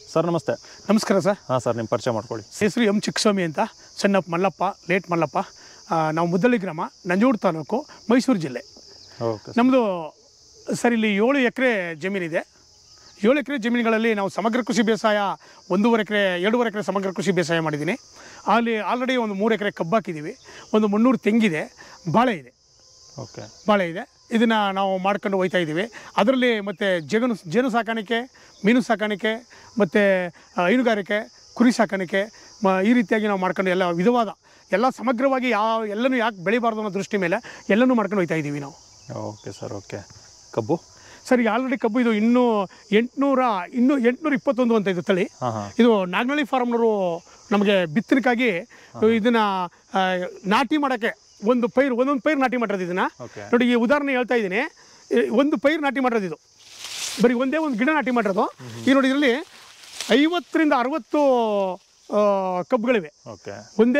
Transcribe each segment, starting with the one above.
Sir ನಮಸ್ತೆ ನಮಸ್ಕಾರ sir ಹಾಂ ಸರ್ ನಿಮ್ಮ ಪರಿಚಯ ಮಾಡ್ಕೊಳ್ಳಿ ಹೆಸರು ಎಂ ಚಿಕ್ಕಸ್ವಾಮಿ ಅಂತ ಸಣ್ಣಪ್ಪ ಮಲ್ಲಪ್ಪ ಲೇಟ್ ಮಲ್ಲಪ್ಪ ಆ, ನಾವು ಮುದ್ದಳ್ಳಿ ಗ್ರಾಮ ನಂಜೂರು ತಾಲೂಕು ಮೈಸೂರು ಜಿಲ್ಲೆ ಓಕೆ ನಮ್ಮದು ಸರ್ ಇಲ್ಲಿ ಏಳು ಎಕರೆ ಜಮೀನಿದೆ ಏಳು ಎಕರೆ ಜಮೀನುಗಳಲ್ಲಿ ನಾವು ಸಮಗ್ರ ಕೃಷಿ ಬೇಸಾಯ ಒಂದೂವರೆ ಎಕರೆ ಎರಡೂವರೆ ಎಕರೆ ಸಮಗ್ರ ಕೃಷಿ ಬೇಸಾಯ ಮಾಡಿದ್ದೀನಿ ಅಲ್ಲಿ ಆಲ್ರೆಡಿ ಒಂದು ಮೂರು ಎಕರೆ ಕಬ್ಬು ಹಾಕಿದ್ದೀವಿ ಒಂದು ಮುನ್ನೂರು ತೆಂಗಿದೆ ಬಾಳೆ ಇದೆ ಓಕೆ ಬಾಳೆ ಇದೆ ಇದನ್ನು ನಾವು ಮಾಡ್ಕೊಂಡು ಹೋಗ್ತಾ ಇದ್ದೀವಿ ಅದರಲ್ಲಿ ಮತ್ತು ಜೇನು ಜೇನು ಸಾಕಾಣಿಕೆ ಮೀನು ಸಾಕಾಣಿಕೆ ಮತ್ತು ಹೈನುಗಾರಿಕೆ ಕುರಿ ಸಾಕಾಣಿಕೆ ಮ ಈ ರೀತಿಯಾಗಿ ನಾವು ಮಾಡ್ಕೊಂಡು ಎಲ್ಲ ವಿಧವಾದ ಎಲ್ಲ ಸಮಗ್ರವಾಗಿ ಯಾವ ಎಲ್ಲನೂ ಯಾಕೆ ಬೆಳಿಬಾರ್ದು ಅನ್ನೋ ದೃಷ್ಟಿ ಮೇಲೆ ಎಲ್ಲನೂ ಮಾಡ್ಕೊಂಡು ಹೋಗ್ತಾ ಇದ್ದೀವಿ ನಾವು ಓಕೆ ಸರ್ ಓಕೆ ಕಬ್ಬು ಸರ್ ಈಗ ಆಲ್ರೆಡಿ ಕಬ್ಬು ಇದು ಇನ್ನೂ ಎಂಟುನೂರ ಇನ್ನೂ ಎಂಟುನೂರ ಇಪ್ಪತ್ತೊಂದು ಅಂತ ಇದು ತಳಿ ಹಾಂ ಹಾಂ ಇದು ನಾಗನಹಳ್ಳಿ ಫಾರ್ಮ್ನವರು ನಮಗೆ ಬಿತ್ತನೆಗಾಗಿ ಇದನ್ನು ನಾಟಿ ಮಾಡೋಕ್ಕೆ ಒಂದು ಪೈರು ಒಂದೊಂದು ಪೈರು ನಾಟಿ ಮಾಡಿರೋದು ಇದನ್ನು ಓಕೆ ನೋಡಿ ಈ ಉದಾಹರಣೆ ಹೇಳ್ತಾ ಇದ್ದೀನಿ ಈ ಒಂದು ಪೈರು ನಾಟಿ ಮಾಡಿರೋದು ಇದು ಬರೀ ಒಂದೇ ಒಂದು ಗಿಡ ನಾಟಿ ಮಾಡಿರೋದು ಈ ನೋಡಿ ಇದರಲ್ಲಿ ಐವತ್ತರಿಂದ ಅರವತ್ತು ಆ, ಕಬ್ಬುಗಳಿವೆ ಓಕೆ ಒಂದೇ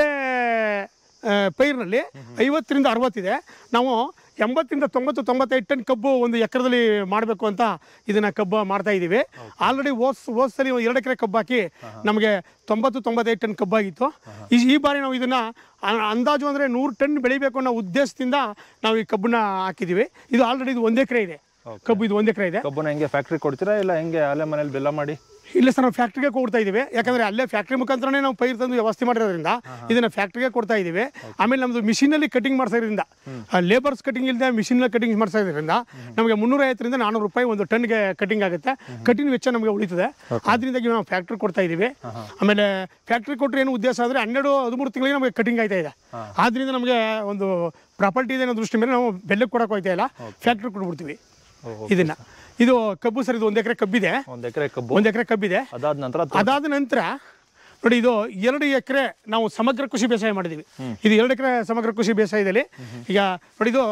ಆ, ಪೈರಿನಲ್ಲಿ ಐವತ್ತರಿಂದ ಅರವತ್ತಿದೆ ನಾವು ಎಂಬತ್ತರಿಂದ ತೊಂಬತ್ತು ತೊಂಬತ್ತೈದು ಟನ್ ಕಬ್ಬು ಒಂದು ಎಕರೆದಲ್ಲಿ ಮಾಡಬೇಕು ಅಂತ ಇದನ್ನು ಕಬ್ಬು ಮಾಡ್ತಾ ಇದ್ದೀವಿ ಆಲ್ರೆಡಿ ಓಸ್ ಓಸಲ್ಲಿ ಒಂದು ಎರಡು ಎಕರೆ ಕಬ್ಬು ಹಾಕಿ ನಮಗೆ ತೊಂಬತ್ತು ತೊಂಬತ್ತೈದು ಟನ್ ಕಬ್ಬಾಗಿತ್ತು ಈ ಈ ಬಾರಿ ನಾವು ಇದನ್ನು ಅಂದಾಜು ಅಂದರೆ ನೂರು ಟನ್ ಬೆಳಿಬೇಕು ಅನ್ನೋ ಉದ್ದೇಶದಿಂದ ನಾವು ಈ ಕಬ್ಬನ್ನ ಹಾಕಿದ್ದೀವಿ ಇದು ಆಲ್ರೆಡಿ ಇದು ಒಂದು ಎಕರೆ ಇದೆ ಕಬ್ಬು ಇದು ಒಂದು ಎಕರೆ ಇದೆ ಕಬ್ಬನ್ನ ಹೆಂಗೆ ಫ್ಯಾಕ್ಟ್ರಿ ಕೊಡ್ತೀರಾ ಇಲ್ಲ ಹೆಂಗೆ ಅಲ್ಲೇ ಮನೇಲಿ ಬೆಲ್ಲ ಮಾಡಿ ಇಲ್ಲ ಸರ್ ನಾವು ಫ್ಯಾಕ್ಟ್ರಿಗೆ ಕೊಡ್ತಾ ಇದ್ದೀವಿ ಯಾಕಂದ್ರೆ ಅಲ್ಲೇ ಫ್ಯಾಕ್ಟ್ರಿ ಮುಖಾಂತರನೇ ನಾವು ಪೈರು ತಂದು ವ್ಯವಸ್ಥೆ ಮಾಡಿರೋದ್ರಿಂದ ಇದನ್ನ ಫ್ಯಾಕ್ಟ್ರಿಗೆ ಕೊಡ್ತಾ ಇದ್ದೀವಿ ಆಮೇಲೆ ನಮ್ದು ಮಿಷಿನಲ್ಲಿ ಕಟಿಂಗ್ ಮಾಡ್ಸೋದ್ರಿಂದ ಲೇಬರ್ಸ್ ಕಟಿಂಗ್ ಇಲ್ಲದೆ ಮಿಷಿನಲ್ಲಿ ಕಟಿಂಗ್ ಮಾಡ್ಸೋದ್ರಿಂದ ನಮಗೆ ಮುನ್ನೂರ ಐವತ್ತರಿಂದ ನಾನೂರು ರೂಪಾಯಿ ಒಂದು ಟನ್ಗೆ ಕಟಿಂಗ್ ಆಗುತ್ತೆ ಕಟಿಂಗ್ ವೆಚ್ಚ ನಮಗೆ ಉಳಿತದೆ ಆದ್ರಿಂದಾಗಿ ನಾವು ಫ್ಯಾಕ್ಟ್ರಿ ಕೊಡ್ತಾ ಇದ್ದೀವಿ ಆಮೇಲೆ ಫ್ಯಾಕ್ಟ್ರಿ ಕೊಟ್ಟರೆ ಏನು ಉದ್ದೇಶ ಅಂದರೆ ಹನ್ನೆರಡು ಹದಿಮೂರು ತಿಂಗಳಿಗೆ ನಮಗೆ ಕಟಿಂಗ್ ಆಯ್ತಾ ಇದೆ ಆದ್ರಿಂದ ನಮಗೆ ಒಂದು ಪ್ರಾಪರ್ಟಿ ಇದೆ ಅನ್ನೋ ದೃಷ್ಟಿ ಮೇಲೆ ನಾವು ಬೆಲ್ಲಕ್ಕೆ ಕೊಡೋಕೆ ಹೋಗ್ತಾ ಇಲ್ಲ ಫ್ಯಾಕ್ಟ್ರಿ ಕೊಟ್ಬಿಡ್ತೀವಿ ಇದನ್ನ ಇದು ಕಬ್ಬು ಸರ್ ಇದು ಒಂದು ಎಕರೆ ಕಬ್ಬಿದೆ ಒಂದು ಎಕರೆ ಕಬ್ಬು ಒಂದು ಎಕರೆ ಕಬ್ಬಿದೆ ಅದಾದ ನಂತರ ಅದಾದ ನಂತರ ನೋಡಿ ಇದು ಎರಡು ಎಕರೆ ನಾವು ಸಮಗ್ರ ಕೃಷಿ ಬೇಸಾಯ ಮಾಡಿದ್ದೀವಿ ಇದು ಎರಡು ಎಕರೆ ಸಮಗ್ರ ಕೃಷಿ ಬೇಸಾಯದಲ್ಲಿ ಈಗ ನೋಡಿ ಇದು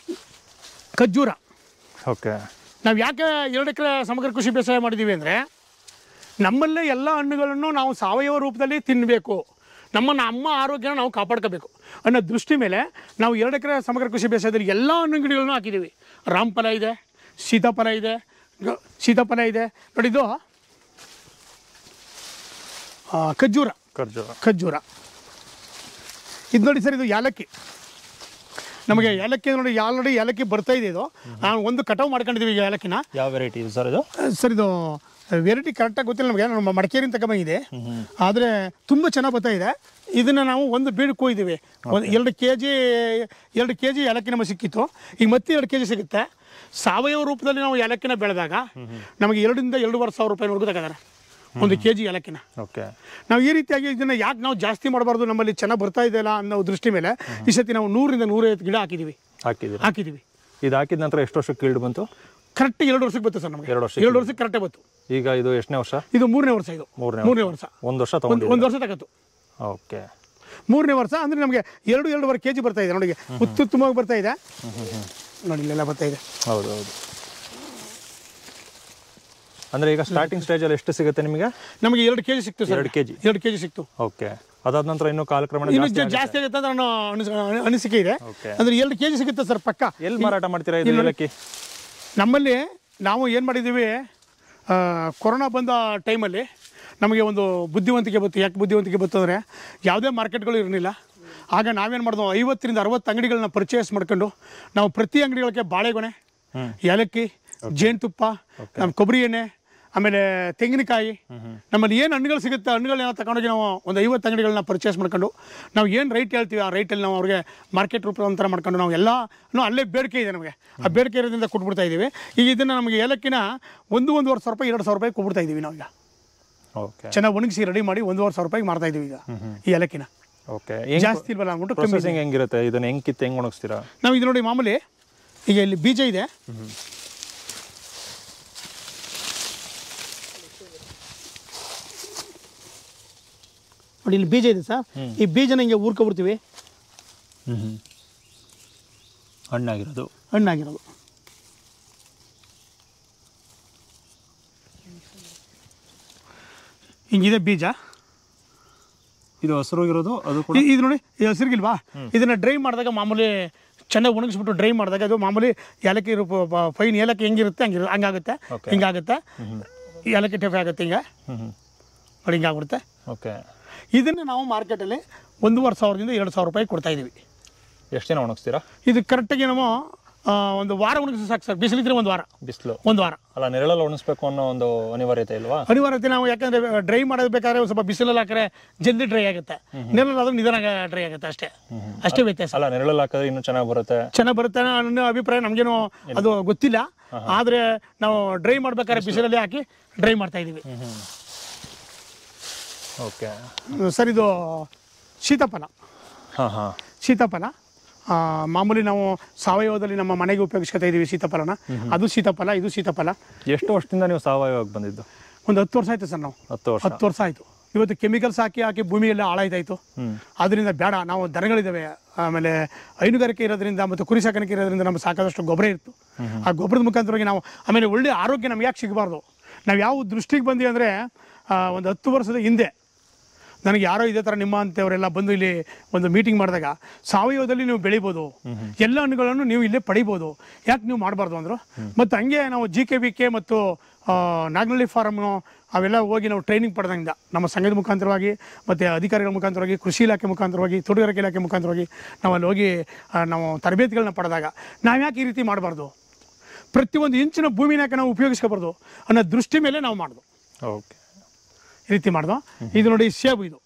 ಖರ್ಜೂರ ಓಕೆ ನಾವು ಯಾಕೆ ಎರಡು ಎಕರೆ ಸಮಗ್ರ ಕೃಷಿ ಬೇಸಾಯ ಮಾಡಿದ್ದೀವಿ ಅಂದರೆ ನಮ್ಮಲ್ಲೇ ಎಲ್ಲ ಹಣ್ಣುಗಳನ್ನು ನಾವು ಸಾವಯವ ರೂಪದಲ್ಲಿ ತಿನ್ನಬೇಕು ನಮ್ಮ ನಮ್ಮ ಆರೋಗ್ಯನ ನಾವು ಕಾಪಾಡ್ಕೋಬೇಕು ಅನ್ನೋ ದೃಷ್ಟಿ ಮೇಲೆ ನಾವು ಎರಡು ಎಕರೆ ಸಮಗ್ರ ಕೃಷಿ ಬೇಸಾಯದಲ್ಲಿ ಎಲ್ಲ ಹಣ್ಣು ಗಿಡಗಳನ್ನು ಹಾಕಿದ್ದೀವಿ ರಾಮಫಲ ಇದೆ ಸೀತಾಫಲ ಇದೆ ಗ- ಸೀತಾಫಲ ಇದೆ ನೋಡಿ ಇದು ಆ, ಖರ್ಜೂರ ಖರ್ಜೂರ ಖರ್ಜೂರ ಇದು ನೋಡಿ ಸರ್ ಇದು ಯಾಲಕ್ಕಿ ನಮಗೆ ಏಲಕ್ಕಿ ನೋಡಿ ಆಲ್ರೆಡಿ ಏಲಕ್ಕಿ ಬರ್ತಾ ಇದೆ ಇದು ನಾವು ಒಂದು ಕಟಾವು ಮಾಡ್ಕೊಂಡಿದ್ದೀವಿ ಈಗ ಏಲಕ್ಕಿನ ಯಾವ ವೆರೈಟಿ ಇದು ಸರ್ ಇದು ಸರ್ ಇದು ವೆರೈಟಿ ಕರೆಕ್ಟಾಗಿ ಗೊತ್ತಿಲ್ಲ ನಮಗೆ ನಮ್ಮ ಮಡಿಕೇರಿನ ತಗೊಂಬಂದಿದೆ ಆದರೆ ತುಂಬ ಚೆನ್ನಾಗಿ ಬರ್ತಾ ಇದೆ ಇದನ್ನು ನಾವು ಒಂದು ಬೀಡು ಕೊಯ್ದೀವಿ ಒಂದು ಎರಡು ಕೆ ಜಿ ಎರಡು ಕೆ ಜಿ ಏಲಕ್ಕಿ ನಮಗೆ ಸಿಕ್ಕಿತ್ತು ಈಗ ಮತ್ತೆ ಎರಡು ಕೆ ಜಿ ಸಿಗುತ್ತೆ ಸಾವಯವ ರೂಪದಲ್ಲಿ ನಾವು ಏಲಕ್ಕಿನ ಬೆಳೆದಾಗ ನಮಗೆ ಎರಡರಿಂದ ಎರಡೂವರೆ ಸಾವಿರ ರೂಪಾಯಿವರೆಗೂ ತಗೋತಾರೆ ಒಂದು ಕೆ ಜಿ ಏಲಕ್ಕಿನ ಓಕೆ ನಾವು ಈ ರೀತಿಯಾಗಿ ಇದನ್ನು ಯಾಕೆ ನಾವು ಜಾಸ್ತಿ ಮಾಡಬಾರ್ದು ನಮ್ಮಲ್ಲಿ ಚೆನ್ನಾಗಿ ಬರ್ತಾ ಇದೆಯಲ್ಲ ಅನ್ನೋ ದೃಷ್ಟಿ ಮೇಲೆ ಈ ಸತಿ ನಾವು ನೂರಿಂದ ನೂರೈವತ್ತು ಗಿಡ ಹಾಕಿದ್ದೀವಿ ಹಾಕಿದ್ದೀರಾ ಹಾಕಿದ್ದೀವಿ ಇದು ಹಾಕಿದ ನಂತರ ಎಷ್ಟು ವರ್ಷಕ್ಕೆ ಕೀಲ್ಡ್ ಬಂತು ಕರೆಕ್ಟ್ ಎರಡು ವರ್ಷಕ್ಕೆ ಬತ್ತು ಸರ್ ನಮಗೆ ಎರಡು ವರ್ಷಕ್ಕೆ ಎರಡು ವರ್ಷಕ್ಕೆ ಕರೆಕ್ಟೇ ಬತ್ತು ಈಗ ಇದು ಎಷ್ಟನೇ ವರ್ಷ ಇದು ಮೂರನೇ ವರ್ಷ ಇದು ಮೂರನೇ ಮೂರನೇ ವರ್ಷ ಒಂದು ವರ್ಷ ಒಂದು ತೊಗೊಂಡು ಒಂದು ವರ್ಷ ತಗತ್ತು ಓಕೆ ಮೂರನೇ ವರ್ಷ ಅಂದರೆ ನಮಗೆ ಎರಡು ಎರಡೂವರೆ ಕೆ ಜಿ ಬರ್ತಾ ಇದೆ ನೋಡಿ ಉತ್ತುತ್ತಮವಾಗಿ ಬರ್ತಾ ಇದೆ ನೋಡಿ ಇಲ್ಲೆಲ್ಲ ಬರ್ತಾ ಇದೆ ಹೌದು ಹೌದು ಅಂದರೆ ಈಗ ಸ್ಟಾರ್ಟಿಂಗ್ ಸ್ಟೇಜಲ್ಲಿ ಎಷ್ಟು ಸಿಗುತ್ತೆ ನಿಮಗೆ ನಮಗೆ ಎರಡು ಕೆ ಜಿ ಸಿಕ್ತು ಸರ್ ಎರಡು ಕೆ ಜಿ ಎರಡು ಕೆ ಜಿ ಸಿಕ್ತು ಓಕೆ ಅದಾದ ನಂತರ ಇನ್ನೂ ಕಾಲಕ್ರಮೇಣ ಇನ್ನು ಜಾಸ್ತಿ ಜಾ- ಜಾಸ್ತಿ ಆಗುತ್ತೆ ಅಂತ ನನ್ನ ಅನಿಸ್- ಅನಿಸಿಕೆ ಇದೆ ಓಕೆ ಅಂದ್ರೆ ಎರಡು ಕೆ ಜಿ ಸಿಗುತ್ತೆ ಸರ್ ಪಕ್ಕ ಎಲ್ಲಿ ಮಾರಾಟ ಮಾಡ್ತೀರಾ ಇದು ಏಲಕ್ಕಿ ನಮ್ಮಲ್ಲಿ ನಾವು ಏನು ಮಾಡಿದ್ದೀವಿ ಆ, ಕೊರೋನಾ ಬಂದ ಟೈಮಲ್ಲಿ ನಮಗೆ ಒಂದು ಬುದ್ಧಿವಂತಿಕೆ ಬಂತು ಯಾಕೆ ಬುದ್ಧಿವಂತಿಕೆ ಬಂತು ಅಂದರೆ ಯಾವುದೇ ಮಾರ್ಕೆಟ್ಗಳು ಇರಲಿಲ್ಲ ಆಗ ನಾವೇನು ಮಾಡಿದ್ವು ಐವತ್ತರಿಂದ ಅರವತ್ತು ಅಂಗಡಿಗಳನ್ನ ಪರ್ಚೇಸ್ ಮಾಡ್ಕೊಂಡು ನಾವು ಪ್ರತಿ ಅಂಗಡಿಗಳಿಗೆ ಬಾಳೆಗೊನೆ ಏಲಕ್ಕಿ ಜೇನುತುಪ್ಪ ನಮ್ಮ ಕೊಬ್ಬರಿ ಎಣ್ಣೆ ಆಮೇಲೆ ತೆಂಗಿನಕಾಯಿ ನಮ್ಮಲ್ಲಿ ಏನು ಹಣ್ಣುಗಳು ಸಿಗುತ್ತೆ ಹಣ್ಣುಗಳನ್ನ ತಗೊಂಡೋಗಿ ನಾವು ಒಂದು ಐವತ್ತು ಅಂಗಡಿಗಳನ್ನ ಪರ್ಚೇಸ್ ಮಾಡ್ಕೊಂಡು ನಾವು ಏನು ರೈಟ್ ಹೇಳ್ತೀವಿ ಆ ರೈಟಲ್ಲಿ ನಾವು ಅವ್ರಿಗೆ ಮಾರ್ಕೆಟ್ ರೂಪಾಂತರ ಮಾಡ್ಕೊಂಡು ನಾವು ಎಲ್ಲ ಅಲ್ಲೇ ಬೇಡಿಕೆ ಇದೆ ನಮಗೆ ಆ ಬೇಡಿಕೆ ಇರೋದ್ರಿಂದ ಕೊಟ್ಬಿಡ್ತಾ ಇದ್ದೀವಿ ಈಗ ಇದನ್ನು ನಮಗೆ ಏಲಕ್ಕಿನ ಒಂದು ಒಂದೂವರೆ ಸಾವಿರ ರೂಪಾಯಿ ಎರಡು ಸಾವಿರ ರೂಪಾಯಿ ಕೊಟ್ಬಿಡ್ತಾ ಇದ್ದೀವಿ ನಾವೀಗ ಓಕೆ ಚೆನ್ನಾಗಿ ಒಣಗಿಸಿ ರೆಡಿ ಮಾಡಿ ಒಂದೂವರೆ ಸಾವಿರ ರೂಪಾಯಿಗೆ ಮಾರ್ತಾ ಇದ್ದೀವಿ ಈಗ ಈ ಏಲಕ್ಕಿನ ಓಕೆ ಜಾಸ್ತಿ ಇಲ್ವಲ್ಲ ಅಂದ್ಬಿಟ್ಟು ಕಮ್ಮಿ ಪ್ರೊಸೆಸಿಂಗ್ ಹೆಂಗಿರುತ್ತೆ ಇದನ್ನ ಹೆಂಗ್ ಕಿತ್ತು ಹೆಂಗ್ ಒಣಗಿಸ್ತೀರಾ ನಾವು ಇದು ನೋಡಿ ಮಾಮೂಲಿ ಈಗ ಇಲ್ಲಿ ಬೀಜ ಇದೆ ನೋಡಿ ಇಲ್ಲಿ ಬೀಜ ಇದೆ ಸರ್ ಈ ಬೀಜನ ಹಿಂಗೆ ಊರ್ಕೊಬಿಡ್ತೀವಿ ಹಣ್ಣಾಗಿರೋದು ಹಣ್ಣಾಗಿರೋದು ಹಿಂಗಿದೆ ಬೀಜ ಇದು ಹಸಿರೋಗಿರೋದು ಅದು ಕೂಡ ಇ- ಇದು ನೋಡಿ ಇದು ಹಸಿರಿಗಿಲ್ವಾ ಇದನ್ನ ಡ್ರೈ ಮಾಡಿದಾಗ ಮಾಮೂಲಿ ಚೆನ್ನಾಗಿ ಒಣಗಿಸ್ಬಿಟ್ಟು ಡ್ರೈ ಮಾಡಿದಾಗ ಅದು ಮಾಮೂಲಿ ಏಲಕ್ಕಿ ರೂಪ ಫೈನ್ ಏಲಕ್ಕಿ ಹೆಂಗಿರುತ್ತೆ ಹಂಗಿರ ಹಂಗಾಗುತ್ತೆ ಹಿಂಗಾಗುತ್ತೆ ಏಲಕ್ಕಿ ಟೈಪ್ ಆಗುತ್ತೆ ಹಿಂಗೆ ಹ್ಞೂ ಹ್ಞೂ ನೋಡಿ ಹಿಂಗೆ ಆಗ್ಬಿಡುತ್ತೆ ಓಕೆ ಇದನ್ನು ನಾವು ಮಾರ್ಕೆಟಲ್ಲಿ ಒಂದೂವರೆ ಸಾವಿರದಿಂದ ಎರಡು ಸಾವಿರ ರೂಪಾಯಿ ಕೊಡ್ತಾ ಇದ್ದೀವಿ ಎಷ್ಟು ದಿನ ಒಣಗಿಸ್ತೀರಾ ಇದು ಕರೆಕ್ಟಾಗಿ ನಾವು ಆ, ಒಂದು ವಾರ ಒಣಗಿಸಿ ಸಾಕು ಸರ್ ಬಿಸಿಲಿದ್ರೆ ಒಂದು ವಾರ ಬಿಸಿಲು ಒಂದು ವಾರ ಅಲ್ಲ ನೆರಳಲ್ಲಿ ಒಣಗಿಸ್ಬೇಕು ಅನ್ನೋ ಒಂದು ಅನಿವಾರ್ಯತೆ ಇಲ್ವಾ ಅನಿವಾರ್ಯತೆ ನಾವು ಯಾಕಂದ್ರೆ ಡ್ರೈ ಮಾಡೋದು ಬೇಕಾದ್ರೆ ಒಂದು ಸ್ವಲ್ಪ ಬಿಸಿಲಲ್ಲಿ ಹಾಕಿದ್ರೆ ಜಲ್ದಿ ಡ್ರೈ ಆಗುತ್ತೆ ನೆರಳಾದ್ರೆ ನಿಧಾನ ಡ್ರೈ ಆಗುತ್ತೆ ಅಷ್ಟೇ ಅಷ್ಟೇ ವ್ಯತ್ಯಾಸ ಅಲ್ಲ ನೆರಳಲ್ಲಿ ಹಾಕಿದ್ರೆ ಇನ್ನೂ ಚೆನ್ನಾಗಿ ಬರುತ್ತೆ ಚೆನ್ನಾಗಿ ಬರುತ್ತೆ ಅನ್ನೋ ಅಭಿಪ್ರಾಯ ನಮಗೇನು ಅದು ಗೊತ್ತಿಲ್ಲ ಆದರೆ ನಾವು ಡ್ರೈ ಮಾಡ್ಬೇಕಾದ್ರೆ ಬಿಸಿಲಲ್ಲಿ ಹಾಕಿ ಡ್ರೈ ಮಾಡ್ತಾ ಇದ್ದೀವಿ ಓಕೆ ಸರ್ ಇದು ಸೀತಾಫಲ ಹಾಂ ಹಾಂ ಸೀತಾಫಲ ಆ, ಮಾಮೂಲಿ ನಾವು ಸಾವಯವದಲ್ಲಿ ನಮ್ಮ ಮನೆಗೆ ಉಪಯೋಗಿಸ್ಕೊತಾ ಇದ್ದೀವಿ ಸೀತಾಫಲನ ಅದು ಸೀತಾಫಲ ಇದು ಸೀತಾಫಲ ಎಷ್ಟು ವರ್ಷದಿಂದ ನೀವು ಸಾವಯವಕ್ಕೆ ಬಂದಿದ್ದು ಒಂದು ಹತ್ತು ವರ್ಷ ಆಯ್ತು ಸರ್ ನಾವು ಹತ್ತು ವರ್ಷ ಹತ್ತು ವರ್ಷ ಆಯಿತು ಇವತ್ತು ಕೆಮಿಕಲ್ಸ್ ಹಾಕಿ ಹಾಕಿ ಭೂಮಿಯೆಲ್ಲ ಹಾಳಾಯ್ತಾಯಿತು ಹ್ಮ್. ಅದರಿಂದ ಬೇಡ ನಾವು ದನಗಳಿದ್ದಾವೆ ಆಮೇಲೆ ಹೈನುಗಾರಿಕೆ ಇರೋದ್ರಿಂದ ಮತ್ತು ಕುರಿ ಸಾಕಾಣಿಕೆ ಇರೋದ್ರಿಂದ ನಮ್ಗೆ ಸಾಕಾದಷ್ಟು ಗೊಬ್ಬರ ಇತ್ತು ಆ ಗೊಬ್ಬರದ ಮುಖಾಂತರವಾಗಿ ನಾವು ಆಮೇಲೆ ಒಳ್ಳೆ ಆರೋಗ್ಯ ನಮ್ಗೆ ಯಾಕೆ ಸಿಗಬಾರ್ದು ನಾವು ಯಾವ ದೃಷ್ಟಿಗೆ ಬಂದ್ವಿ ಅಂದರೆ ಒಂದು ಹತ್ತು ವರ್ಷದ ಹಿಂದೆ ನನಗೆ ಯಾರೋ ಇದೇ ಥರ ನಿಮ್ಮ ಅಂತವರೆಲ್ಲ ಬಂದು ಇಲ್ಲಿ ಒಂದು ಮೀಟಿಂಗ್ ಮಾಡಿದಾಗ ಸಾವಯವದಲ್ಲಿ ನೀವು ಬೆಳಿಬೋದು ಎಲ್ಲ ಹಣ್ಣುಗಳನ್ನು ನೀವು ಇಲ್ಲೇ ಪಡಿಬೋದು ಯಾಕೆ ನೀವು ಮಾಡಬಾರ್ದು ಅಂದರು ಮತ್ತು ಹಂಗೆ ನಾವು ಜಿ ಕೆ ಬಿ ಕೆ ಮತ್ತು ಆ, ನಾಗನಹಳ್ಳಿ ಫಾರಮ್ನು ಅವೆಲ್ಲ ಹೋಗಿ ನಾವು ಟ್ರೈನಿಂಗ್ ಪಡೆದಂಗ ನಮ್ಮ ಸಂಘದ ಮುಖಾಂತರವಾಗಿ ಮತ್ತು ಅಧಿಕಾರಿಗಳ ಮುಖಾಂತರವಾಗಿ ಕೃಷಿ ಇಲಾಖೆ ಮುಖಾಂತರವಾಗಿ ತೋಟಗಾರಿಕೆ ಇಲಾಖೆ ಮುಖಾಂತರವಾಗಿ ನಾವು ಅಲ್ಲಿ ಹೋಗಿ ಆ, ನಾವು ತರಬೇತಿಗಳನ್ನ ಪಡೆದಾಗ ನಾವು ಯಾಕೆ ಈ ರೀತಿ ಮಾಡಬಾರ್ದು ಪ್ರತಿಯೊಂದು ಇಂಚಿನ ಭೂಮಿನ ಯಾಕೆ ನಾವು ಉಪಯೋಗಿಸ್ಕೋಬಾರ್ದು ಅನ್ನೋ ದೃಷ್ಟಿ ಮೇಲೆ ನಾವು ಮಾಡೋದು ಓಕೆ ಈ ರೀತಿ ಮಾಡ್ದು ಇದು ನೋಡಿ ಸೇಬು ಇದು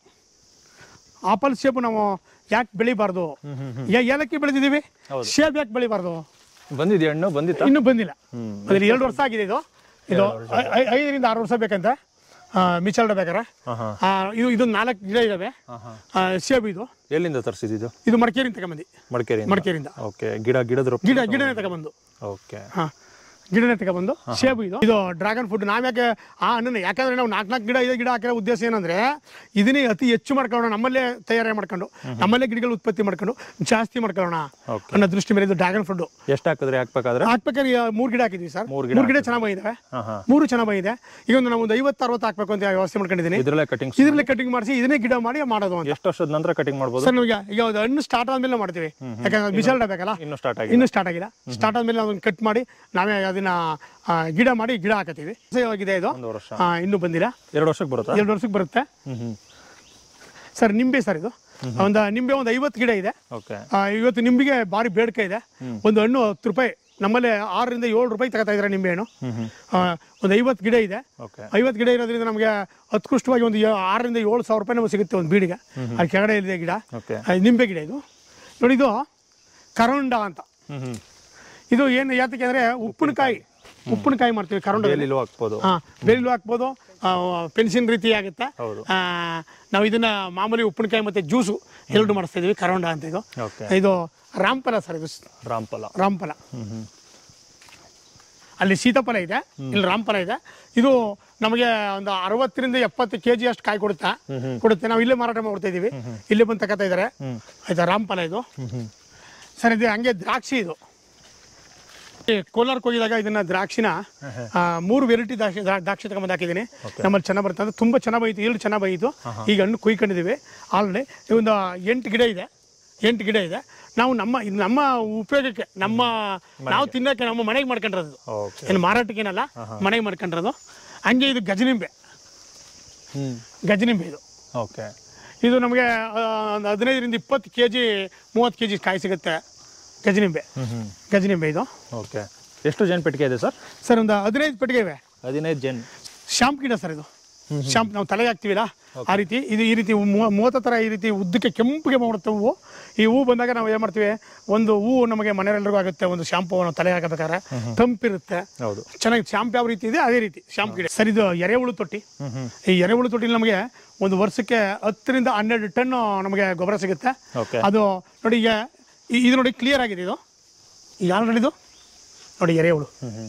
ಆಪಲ್ ಸೇಬು ನಾವು ಯಾಕೆ ಬೆಳಿಬಾರ್ದು ಯಾ- ಏಲಕ್ಕಿ ಬೆಳೆದಿದ್ದೀವಿ ಸೇಬು ಯಾಕೆ ಬೆಳಿಬಾರ್ದು ಬಂದಿದ್ಯಾ ಹಣ್ಣು ಬಂದಿತ್ತಾ ಇನ್ನೂ ಬಂದಿಲ್ಲ ಅದ್ರಲ್ಲಿ ಎರಡು ವರ್ಷ ಆಗಿದೆ ಇದು ಇದು ಐ- ಐ- ಐದರಿಂದ ಆರು ವರ್ಷ ಬೇಕಂತ ಮಿಚಲ್ಡ ಬೇಕಾರೆ ಹಾಂ ಹಾಂ ಆ, ಇದು ಇದು ನಾಲ್ಕು ಗಿಡ ಇದ್ದಾವೆ ಹಾಂ ಹಾಂ ಆ, ಸೇಬು ಇದು ಎಲ್ಲಿಂದ ತರಿಸಿದ್ದು ಇದು ಮಡಿಕೇರಿಯಿಂದ ತಗೊಂಬಂದು ಮಡಿಕೇರಿ ಮಡಿಕೇರಿಯಿಂದ ಓಕೆ ಗಿಡ ಗಿಡದ ರೂಪ ಗಿಡ ಗಿಡನೇ ತಗೊಂಬಂದು ಓಕೆ ಹಾಂ ಗಿಡನೇ ತಗೊಬಂದು ಸೇಬು ಇದು ಇದು ಡ್ರ್ಯಾಗನ್ ಫ್ರೂಟ್ ನಾವು ಯಾಕೆ ಆ ಹಣ್ಣನ್ನು ಯಾಕಂದ್ರೆ ನಾವು ನಾಲ್ಕು ನಾಲ್ಕು ಗಿಡ ಐದು ಗಿಡ ಹಾಕಿರೋ ಉದ್ದೇಶ ಏನಂದ್ರೆ ಇದನ್ನೇ ಅತಿ ಹೆಚ್ಚು ಮಾಡ್ಕೊಳ್ಳೋಣ ನಮ್ಮಲ್ಲೇ ತಯಾರಿ ಮಾಡ್ಕೊಂಡು ನಮ್ಮಲ್ಲೇ ಗಿಡಗಳು ಉತ್ಪತ್ತಿ ಮಾಡ್ಕೊಂಡು ಜಾಸ್ತಿ ಮಾಡ್ಕೊಳ್ಳೋಣ Okay. ಅನ್ನೋ ದೃಷ್ಟಿ ಮೇಲೆ ಇದು ಡ್ರ್ಯಾಗನ್ ಫ್ರೂಟ್ ಎಷ್ಟು ಹಾಕಿದ್ರಿ ಹಾಕ್ಬೇಕಾದ್ರೆ ಹಾಕ್ಬೇಕಾದ್ರೆ ಈ ಮೂರು ಗಿಡ ಹಾಕಿದ್ವಿ ಸರ್ ಮೂರ್ ಗಿಡ ಮೂರು ಗಿಡ ಚೆನ್ನಾಗಿ ಬಂದಿದ್ದಾವೆ ಹಾಂ ಹಾಂ ಮೂರು ಚೆನ್ನಾಗಿ ಬಂದಿದೆ ಈಗ ಒಂದು ನಾವು ಒಂದು ಐವತ್ತು ಅರವತ್ತು ಹಾಕ್ಬೇಕು ಅಂತ ವ್ಯವಸ್ಥೆ ಮಾಡ್ಕೊಂಡಿದ್ದೀನಿ ಇದ್ರಲ್ಲೇ ಕಟಿಂಗ್ ಇದರಲ್ಲೇ ಕಟಿಂಗ್ ಮಾಡಿಸಿ ಇದನ್ನೇ ಗಿಡ ಮಾಡಿ ಮಾಡೋದು ಅಂತ ಎಷ್ಟು ವರ್ಷದ ನಂತರ ಕಟಿಂಗ್ ಮಾಡ್ಬೋದು ಸರ್ ನಮಗೆ ಈಗ ಅದು ಹಣ್ಣು ಸ್ಟಾರ್ಟ್ ಆದ್ಮೇಲೆ ಮಾಡ್ತೀವಿ ಯಾಕಂದ್ರೆ ಬಿಸಲ್ ಬೇಕಲ್ಲ ಇನ್ನೂ ಸ್ಟಾರ್ಟ್ ಆಗಿದೆ ಇನ್ನೂ ಸ್ಟಾರ್ಟ್ ಆಗಿಲ್ಲ ಸ್ಟಾರ್ಟ್ ಆದ್ಮೇಲೆ ನಾವು ಕಟ್ ಮಾಡಿ ನಾವೇ ಅದನ್ನ ಆ, ಗಿಡ ಮಾಡಿ ಗಿಡ ಹಾಕತ್ತೀವಿ ಆಗಿದೆ ಇದು ಒಂದು ವರ್ಷ ಆ, ಇನ್ನೂ ಬಂದಿಲ್ಲ ಎರಡು ವರ್ಷಕ್ಕೆ ಬರುತ್ತಾ ಎರಡು ವರ್ಷಕ್ಕೆ ಬರುತ್ತೆ ಹ್ಞೂ ಹ್ಞೂ ಸರ್ ನಿಂಬೆ ಸರ್ ಇದು ಒಂದು ನಿಂಬೆ ಒಂದು ಐವತ್ತು ಗಿಡ ಇದೆ ಓಕೆ ಆ, ಇವತ್ತು ನಿಂಬೆಗೆ ಭಾರಿ ಬೇಡಿಕೆ ಇದೆ ಒಂದು ಹಣ್ಣು ಹತ್ತು ರೂಪಾಯಿ ನಮ್ಮಲ್ಲಿ ಆರರಿಂದ ಏಳು ರೂಪಾಯಿ ತಗೋತಾ ಇದ್ದಾರೆ ನಿಂಬೆ ಹಣ್ಣು ಹ್ಞೂ ಹ್ಞೂ ಆ, ಒಂದು ಐವತ್ತು ಗಿಡ ಇದೆ ಓಕೆ ಐವತ್ತು ಗಿಡ ಇರೋದ್ರಿಂದ ನಮಗೆ ಅತ್ಕೃಷ್ಟವಾಗಿ ಒಂದು ಏ- ಆರರಿಂದ ಏಳು ಸಾವಿರ ರೂಪಾಯಿ ನಮಗೆ ಸಿಗುತ್ತೆ ಒಂದು ಬೀಡಿಗೆ ಅಲ್ಲಿ ಕೆಳಗಡೆ ಇದೆ ಗಿಡ ಓಕೆ ಆ, ನಿಂಬೆ ಗಿಡ ಇದು ನೋಡಿ ಇದು ಕರಂಡ ಅಂತ ಹ್ಞೂ ಹ್ಞೂ ಇದು ಏನು ಯಾತಕ್ಕೆ ಅಂದರೆ ಉಪ್ಪಿನಕಾಯಿ ಉಪ್ಪಿನಕಾಯಿ ಮಾಡ್ತೀವಿ ಕರಂಡ ಎಲ್ಲಿಲೂ ಹಾಕ್ಬೋದು ಹಾಂ ಬೇರಿಲು ಹಾಕ್ಬೋದು ಪೆನ್ಸಿನ್ ರೀತಿ ಆಗುತ್ತೆ ಹೌದು. ಆ, ನಾವು ಇದನ್ನ ಮಾಮೂಲಿ ಉಪ್ಪಿನಕಾಯಿ ಮತ್ತು ಜ್ಯೂಸು ಎರಡು ಮಾಡಿಸ್ತಾ ಇದೀವಿ ಕರಂಡ ಅಂತ ಇದು ಓಕೆ ಇದು ರಾಮಫಲ ಸರ್ ಇದು ರಾಮ್ಫಲ ರಾಮಫಲ ಹ್ಞೂ ಹ್ಞೂ ಅಲ್ಲಿ ಸೀತಾಫಲ ಇದೆ ಇಲ್ಲಿ ರಾಮಫಲ ಇದೆ ಇದು ನಮಗೆ ಒಂದು ಅರವತ್ತರಿಂದ ಎಪ್ಪತ್ತು ಕೆ ಜಿ ಅಷ್ಟು ಕಾಯಿ ಕೊಡುತ್ತೆ ಕೊಡುತ್ತೆ ನಾವು ಇಲ್ಲೇ ಮಾರಾಟ ಮಾಡ್ತಾ ಇದ್ದೀವಿ ಇಲ್ಲೇ ಬಂದು ತಗೋತಾ ಇದ್ದಾರೆ ಆಯ್ತಾ ರಾಮಫಲ ಇದು ಸರ್ ಇದು ಹಂಗೆ ದ್ರಾಕ್ಷಿ ಇದು ಈ ಕೋಲಾರಕ್ಕೆ ಹೋಗಿದಾಗ ಇದನ್ನ ದ್ರಾಕ್ಷಿನ ಆ, ಮೂರು ವೆರೈಟಿ ದ್ರಾಕ್ಷಿ ದ್ರಾ- ದ್ರಾಕ್ಷಿ ತಗೊಂಬಂದು ಹಾಕಿದ್ದೀನಿ ನಮ್ಮಲ್ಲಿ ಚೆನ್ನಾಗಿ ಬರುತ್ತೆ ಅಂದ್ರೆ ತುಂಬ ಚೆನ್ನಾಗಿ ಬೈತು ಈಲ್ಡ್ ಚೆನ್ನಾಗಿ ಬೈತು ಈಗ ಹಣ್ಣು ಕುಯ್ಕೊಂಡಿದ್ದೀವಿ ಆಲ್ರೆಡಿ ಒಂದು ಎಂಟು ಗಿಡ ಇದೆ ಎಂಟು ಗಿಡ ಇದೆ ನಾವು ನಮ್ಮ ಇದು ನಮ್ಮ ಉಪಯೋಗಕ್ಕೆ ನಮ್ಮ ನಾವು ತಿನ್ನೋಕ್ಕೆ ನಮ್ಮ ಮನೆಗೆ ಮಾಡ್ಕೊಂಡಿರೋದು ಓಕೆ ಏನು ಮಾರಾಟಕ್ಕೇನಲ್ಲ ಮನೆಗೆ ಮಾಡ್ಕೊಂಡಿರೋದು ಹಂಗೆ ಇದು ಗಜನಿಂಬೆ ಹ್ಞೂ ಗಜನಿಂಬೆ ಇದು ಓಕೆ ಇದು ನಮಗೆ ಆ, ಒಂದು ಹದಿನೈದರಿಂದ ಇಪ್ಪತ್ತು ಕೆ ಜಿ ಮೂವತ್ತು ಕೆ ಜಿ ಕಾಯಿ ಸಿಗುತ್ತೆ ಗಜನಿಂಬೆ ಹ್ಞೂ ಹ್ಞೂ ಗಜನಿಂಬೆ ಇದು ಓಕೆ ಎಷ್ಟು ಜೇನು ಪೆಟ್ಟಿಗೆ ಇದೆ ಸರ್ ಸರ್ ಒಂದು ಹದಿನೈದು ಪೆಟ್ಟಿಗೆ ಇವೆ ಹದಿನೈದು ಜೇನು ಶಾಂಪ್ ಗಿಡ ಸರ್ ಇದು ಶಾಂಪ್ ನಾವು ತಲೆಗೆ ಹಾಕ್ತೀವಿಲ್ಲ ಆ ರೀತಿ ಇದು ಈ ರೀತಿ ಮೂವ- ಮೂವತ್ತು ಥರ ಈ ರೀತಿ ಉದ್ದಕ್ಕೆ ಕೆಂಪಿಗೆ ಮಾಡುತ್ತೆ ಹೂವು ಈ ಹೂವು ಬಂದಾಗ ನಾವು ಏನು ಮಾಡ್ತೀವಿ ಒಂದು ಹೂವು ನಮಗೆ ಮನೆಯಲ್ಲೆರಿಗೂ ಆಗುತ್ತೆ ಒಂದು ಶಾಂಪು ನಾವು ತಲೆಗೆ ಹಾಕಬೇಕಾದ್ರೆ ತಂಪಿರುತ್ತೆ ಹೌದು ಚೆನ್ನಾಗಿ ಶಾಂಪ್ ಯಾವ ರೀತಿ ಇದೆ ಅದೇ ರೀತಿ ಶಾಂಪ್ ಗಿಡ ಸರ್ ಇದು ಎರೆಹುಳು ತೊಟ್ಟಿ ಹ್ಞೂ ಹ್ಞೂ ಈ ಎರೆಹುಳು ತೊಟ್ಟಿಲಿ ನಮಗೆ ಒಂದು ವರ್ಷಕ್ಕೆ ಹತ್ತರಿಂದ ಹನ್ನೆರಡು ಟನ್ ನಮಗೆ ಗೊಬ್ಬರ ಸಿಗುತ್ತೆ ಓಕೆ ಅದು ನೋಡಿ ಈಗ ಇ- ಇದು ನೋಡಿ ಕ್ಲಿಯರ್ ಆಗಿದೆ ಇದು ಈಗ ಆಲ್ರೆಡಿ ಇದು ನೋಡಿ ಎರೆಹುಳು ಹ್ಞೂ ಹ್ಞೂ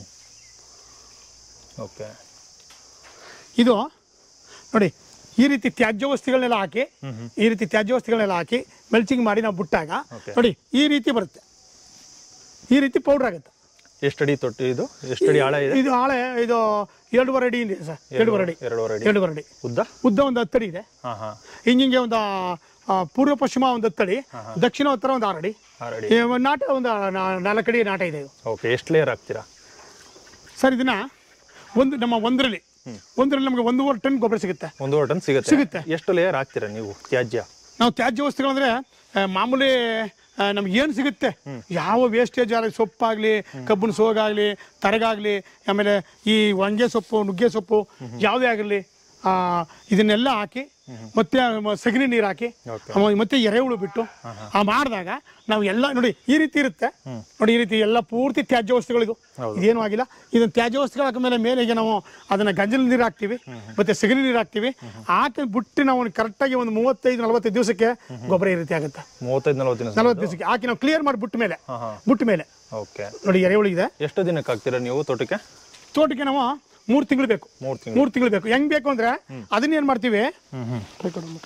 ಓಕೆ ಇದು ನೋಡಿ ಈ ರೀತಿ ತ್ಯಾಜ್ಯ ವಸ್ತುಗಳನ್ನೆಲ್ಲ ಹಾಕಿ ಈ ರೀತಿ ತ್ಯಾಜ್ಯ ವಸ್ತುಗಳನ್ನೆಲ್ಲ ಹಾಕಿ ಮೆಲ್ಚಿಂಗ್ ಮಾಡಿ ನಾವು ಬಿಟ್ಟಾಗ Okay. ನೋಡಿ ಈ ರೀತಿ ಬರುತ್ತೆ ಈ ರೀತಿ ಪೌಡ್ರ್ ಆಗುತ್ತೆ ಎಷ್ಟು ಅಡಿ ತೊಟ್ಟಿ ಇದು ಎಷ್ಟು ಅಡಿ ಆಳ ಇದೆ ಇದು ಆಳೆ ಇದು ಎರಡೂವರೆ ಅಡಿ ಇದೆ ಸರ್ ಎರಡೂವರೆ ಅಡಿ ಎರಡೂವರೆ ಅಡಿ ಎರಡೂವರೆ ಅಡಿ ಉದ್ದ ಉದ್ದ ಒಂದು ಹತ್ತಡಿ ಇದೆ ಹಾಂ ಹಾಂ ಹಿಂಗಿಂಗೆ ಒಂದು ಆ, ಪೂರ್ವ ಪಶ್ಚಿಮ ಒಂದು ಹತ್ತಡಿ ದಕ್ಷಿಣ ಉತ್ತರ ಒಂದು ಆರು ಅಡಿ ಆರು ಅಡಿ ಈ ಒಂದು ನಾಟ ಒಂದು ನಾ- ನಾಲ್ಕು ಅಡಿ ನಾಟ ಇದೆ ಇದು ಓಕೆ ಎಷ್ಟು ಲೇಯರ್ ಹಾಕ್ತೀರಾ ಸರ್ ಇದನ್ನ ಒಂದು ನಮ್ಮ ಒಂದರಲ್ಲಿ ಒಂದರಲ್ಲಿ ನಮಗೆ ಒಂದೂವರೆ ಟನ್ ಗೊಬ್ಬರ ಸಿಗುತ್ತೆ ಒಂದೂವರೆ ಟನ್ ಸಿಗುತ್ತೆ ಸಿಗುತ್ತೆ. ಎಷ್ಟು ಲೇಯರ್ ಹಾಕ್ತೀರಾ ನೀವು ತ್ಯಾಜ್ಯ ನಾವು ತ್ಯಾಜ್ಯ ವಸ್ತುಗಳಂದ್ರೆ ಆ, ಮಾಮೂಲಿ ಆ, ನಮ್ಗೆ ಏನು ಸಿಗುತ್ತೆ ಯಾವ ವೇಸ್ಟೇಜ್ ಆಗಲಿ ಸೊಪ್ಪಾಗಲಿ ಕಬ್ಬಿನ ಸೋಗಾಗಲಿ ತರಗಾಗಲಿ ಆಮೇಲೆ ಈ ಹೊಂಗೆ ಸೊಪ್ಪು ನುಗ್ಗೆ ಸೊಪ್ಪು ಯಾವುದೇ ಆಗಲಿ ಇದನ್ನೆಲ್ಲ ಹಾಕಿ ಮತ್ತೆ ಮ- ಸಗಣಿ ನೀರು ಹಾಕಿ Okay. ಆಮೇಲೆ ಮತ್ತೆ ಎರೆಹುಳು ಬಿಟ್ಟು ಆ ಮಾಡಿದಾಗ ನಾವು ಎಲ್ಲ ನೋಡಿ ಈ ರೀತಿ ಇರುತ್ತೆ ನೋಡಿ ಈ ರೀತಿ ಎಲ್ಲ ಪೂರ್ತಿ ತ್ಯಾಜ್ಯ ವಸ್ತುಗಳಿದು ಇದೇನು ಆಗಿಲ್ಲ ಇದನ್ನ ತ್ಯಾಜ್ಯ ವಸ್ತುಗಳು ಹಾಕಿದ್ಮೇಲೆ ಮೇಲೆಗೆ ನಾವು ಅದನ್ನ ಗಂಜಲ ನೀರು ಹಾಕ್ತೀವಿ ಮತ್ತೆ ಸಗಣಿ ನೀರು ಹಾಕ್ತೀವಿ ಹಾಕಿ ಬಿಟ್ಟು ನಾವು ಕರೆಕ್ಟಾಗಿ ಒಂದು ಮೂವತ್ತೈದು ನಲವತ್ತೈದು ದಿವಸಕ್ಕೆ ಗೊಬ್ಬರ ಈ ರೀತಿ ಆಗುತ್ತೆ ಮೂವತ್ತೈದು ನಲವತ್ತು ದಿನ ನಲವತ್ತು ದಿವಸಕ್ಕೆ ಹಾಕಿ ನಾವು ಕ್ಲಿಯರ್ ಮಾಡಿ ಬಿಟ್ಟ ಮೇಲೆ ಹಾ, ಹಾ. ಬಿಟ್ಟ ಮೇಲೆ ಓಕೆ ನೋಡಿ ಎರೆಹುಳು ಇದೆ ಎಷ್ಟು ದಿನಕ್ಕೆ ಹಾಕ್ತೀರಾ ನೀವು ತೋಟಕ್ಕೆ ತೋಟಕ್ಕೆ ನಾವು ಮೂರು ತಿಂಗಳು ಬೇಕು ಮೂರು ತಿಂಗಳು ಮೂರು ತಿಂಗಳು ಬೇಕು ಹೆಂಗ್ ಬೇಕು ಅಂದ್ರೆ ಅದನ್ನೇನ್ ಮಾಡ್ತೀವಿ ಹ್ಮ್ ಹ್ಮ್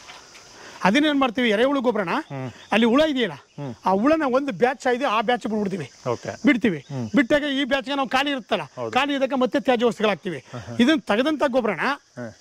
ಅದನ್ನೇನ್ ಮಾಡ್ತೀವಿ ಎರೆಹುಳು ಗೊಬ್ಬರನ ಅಲ್ಲಿ ಹುಳ ಇದೆಯಲ್ಲ ಆ ಹುಳನ ಒಂದು ಬ್ಯಾಚ್ ಇದೆ ಆ ಬ್ಯಾಚ್ ಬಿಡ್ಬಿಡ್ತೀವಿ ಓಕೆ ಬಿಡ್ತೀವಿ ಬಿಟ್ಟಾಗ ಈ ಬ್ಯಾಚ್ಗೆ ನಾವು ಖಾಲಿ ಇರುತ್ತಲ್ಲ ಖಾಲಿ ಇದ್ದಕ್ಕೆ ಮತ್ತೆ ತ್ಯಾಜ್ಯ ವಸ್ತುಗಳು ಹಾಕ್ತಿವಿ ಇದನ್ನ ತೆಗೆದಂತ ಗೊಬ್ಬರನ ಹ್ಮ್.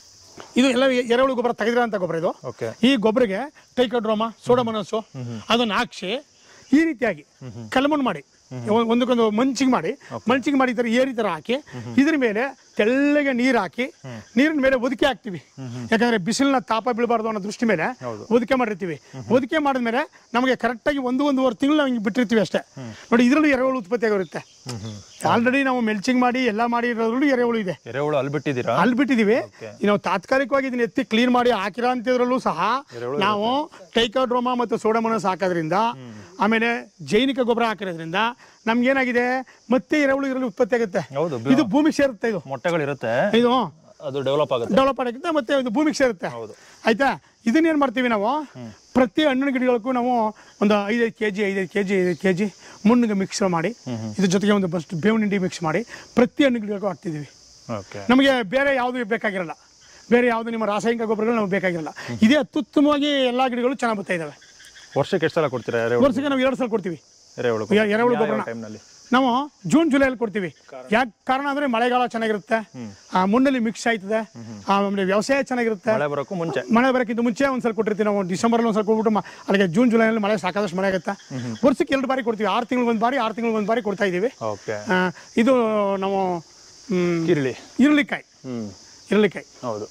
ಇದು ಎಲ್ಲ ಎರೆಹುಳು ಗೊಬ್ಬರ ತೆಗೆದಿರೋಂಥ ಗೊಬ್ಬರ ಇದು ಓಕೆ ಈ ಗೊಬ್ಬರಿಗೆ ಟೈಕೋಡ್ರೋಮಾ ಸೋಡಮನಸ್ಸು ಅದನ್ನ ಹಾಕ್ಸಿ ಈ ರೀತಿಯಾಗಿ ಕಲ್ಮಣ್ಣು ಮಾಡಿ ಒ- ಒಂದಕ್ಕೊಂದು ಮಂಚಿಗೆ ಮಾಡಿ ಮಂಚಿಗೆ ಮಾಡಿ ಈ ಥರ ಏರಿ ಥರ ಹಾಕಿ ಇದ್ರ ಮೇಲೆ ತೆಳ್ಳಗೆ ನೀರು ಹಾಕಿ ನೀರಿನ ಮೇಲೆ ಒದಿಕೆ ಹಾಕ್ತಿವಿ ಯಾಕಂದ್ರೆ ಬಿಸಿಲಿನ ತಾಪ ಬೀಳಬಾರ್ದು ಅನ್ನೋ ದೃಷ್ಟಿ ಮೇಲೆ ಒದಿಕೆ ಮಾಡಿರ್ತೀವಿ ಒದಿಕೆ ಮಾಡಿದ್ಮೇಲೆ ನಮಗೆ ಕರೆಕ್ಟಾಗಿ ಒಂದು ಒಂದೂವರೆ ತಿಂಗಳು ಹಿಂಗೆ ಬಿಟ್ಟಿರ್ತೀವಿ ಅಷ್ಟೇ ನೋಡಿ ಇದರಲ್ಲೂ ಎರೆಹುಳು ಉತ್ಪತ್ತಿ ಆಗಿರುತ್ತೆ ಆಲ್ರೆಡಿ ನಾವು ಮೆಲ್ಚಿಂಗ್ ಮಾಡಿ ಎಲ್ಲ ಮಾಡಿ ಇರೋದ್ರಲ್ಲೂ ಎರೆಹುಳು ಇದೆ ಎರೆಹುಳು ಅಲ್ಲಿ ಬಿಟ್ಟಿದ್ದೀರಾ ಅಲ್ಲಿ ಬಿಟ್ಟಿದೀವಿ ಈ ನಾವು ತಾತ್ಕಾಲಿಕವಾಗಿ ಇದನ್ನ ಎತ್ತಿ ಕ್ಲೀನ್ ಮಾಡಿ ಹಾಕಿರೋ ಅಂತಿದ್ರಲ್ಲೂ ಸಹ ನಾವು ಟೈಕೋಡ್ರೋಮಾ ಮತ್ತು ಸೋಡಮನಸ್ ಹಾಕೋದ್ರಿಂದ ಆಮೇಲೆ ಜೈನಿಕ ಗೊಬ್ಬರ ಹಾಕಿರೋದ್ರಿಂದ ನಮ್ಗೇನಾಗಿದೆ ಮತ್ತೆ ಎರೆಹುಳು ಇದರಲ್ಲಿ ಉತ್ಪತ್ತಿ ಆಗುತ್ತೆ ಹೌದು ಇದು ಭೂಮಿಗೆ ಸೇರುತ್ತೆ ಇದು ಮೊಟ್ಟೆಗಳಿರುತ್ತೆ ಇದು ಅದು ಡೆವಲಪ್ ಆಗುತ್ತೆ ಡೆವಲಪ್ ಆಗುತ್ತೆ ಮತ್ತೆ ಇದು ಭೂಮಿಗೆ ಸೇರುತ್ತೆ ಹೌದು ಆಯ್ತಾ ಇದನ್ನೇನು ಮಾಡ್ತೀವಿ ನಾವು ಪ್ರತಿ ಹಣ್ಣಿನ ಗಿಡಗಳಿಗೂ ನಾವು ಒಂದು ಐದೈದು ಕೆ ಜಿ ಐದೈದು ಕೆ ಜಿ ಐದೈದು ಕೆ ಜಿ ಮಣ್ಣಿಗೆ ಮಿಕ್ಸ್ ಮಾಡಿ ಇದ್ರ ಜೊತೆಗೆ ಒಂದು ಬಸ್ಟ್ ಬೇವಿನ ಹಿಂಡಿ ಮಿಕ್ಸ್ ಮಾಡಿ ಪ್ರತಿ ಹಣ್ಣಿನ ಗಿಡಗಳಿಗೂ ಹಾಕ್ತಿದ್ದೀವಿ ಓಕೆ ನಮಗೆ ಬೇರೆ ಯಾವುದು ಬೇಕಾಗಿರಲ್ಲ ಬೇರೆ ಯಾವುದು ನಿಮ್ಮ ರಾಸಾಯನಿಕ ಗೊಬ್ಬರಗಳು ನಮಗೆ ಬೇಕಾಗಿರಲ್ಲ ಇದೇ ಅತ್ಯುತ್ತಮವಾಗಿ ಎಲ್ಲ ಗಿಡಗಳು ಚೆನ್ನಾಗಿ ಬರ್ತಾ ಇದ್ದಾವೆ ವರ್ಷಕ್ಕೆ ಎಷ್ಟು ಸಲ ಕೊಡ್ತೀರಾ ಎರೆಹುಳು ವರ್ಷಕ್ಕೆ ನಾವು ಎರಡು ಸಲ ಕೊಡ್ತೀವಿ ಎರೆಹುಳು ಎ- ಎರೆಹುಳು ಗೊಬ್ಬರನ ಟೈಮ್ನಲ್ಲಿ ನಾವು ಜೂನ್ ಜುಲೈಯಲ್ಲಿ ಕೊಡ್ತೀವಿ ಯಾಕೆ ಕಾರಣ ಅಂದರೆ ಮಳೆಗಾಲ ಚೆನ್ನಾಗಿರುತ್ತೆ ಆ ಮಣ್ಣಲ್ಲಿ ಮಿಕ್ಸ್ ಆಯ್ತದೆ ಆಮೇಲೆ ವ್ಯವಸಾಯ ಚೆನ್ನಾಗಿರುತ್ತೆ ಮಳೆ ಬರೋಕ್ಕೂ ಮುಂಚೆ ಮಳೆ ಬರೋಕ್ಕಿಂತ ಮುಂಚೆ ಒಂದ್ಸಲ ಕೊಟ್ಟಿರ್ತೀವಿ ನಾವು ಡಿಸೆಂಬರಲ್ಲಿ ಒಂದ್ಸಲ ಕೊಟ್ಬಿಟ್ಟು ಮ- ಅಲ್ಲಿಗೆ ಜೂನ್ ಜುಲೈನಲ್ಲಿ ಮಳೆ ಸಾಕಾದಷ್ಟು ಮಳೆ ಆಗುತ್ತೆ ವರ್ಷಕ್ಕೆ ಎರಡು ಬಾರಿ ಕೊಡ್ತೀವಿ ಆರು ತಿಂಗಳಿಗೆ ಒಂದು ಬಾರಿ ಆರು ತಿಂಗಳಿಗೆ ಒಂದು ಬಾರಿ ಕೊಡ್ತಾ ಇದ್ದೀವಿ ಓಕೆ ಆ, ಇದು ನಾವು ಮ್, ಕಿರಳಿ ಈರುಳ್ಳಿಕಾಯಿ ಹ್ಮ್ ಈರುಳ್ಳಿಕಾಯಿ ಹೌದು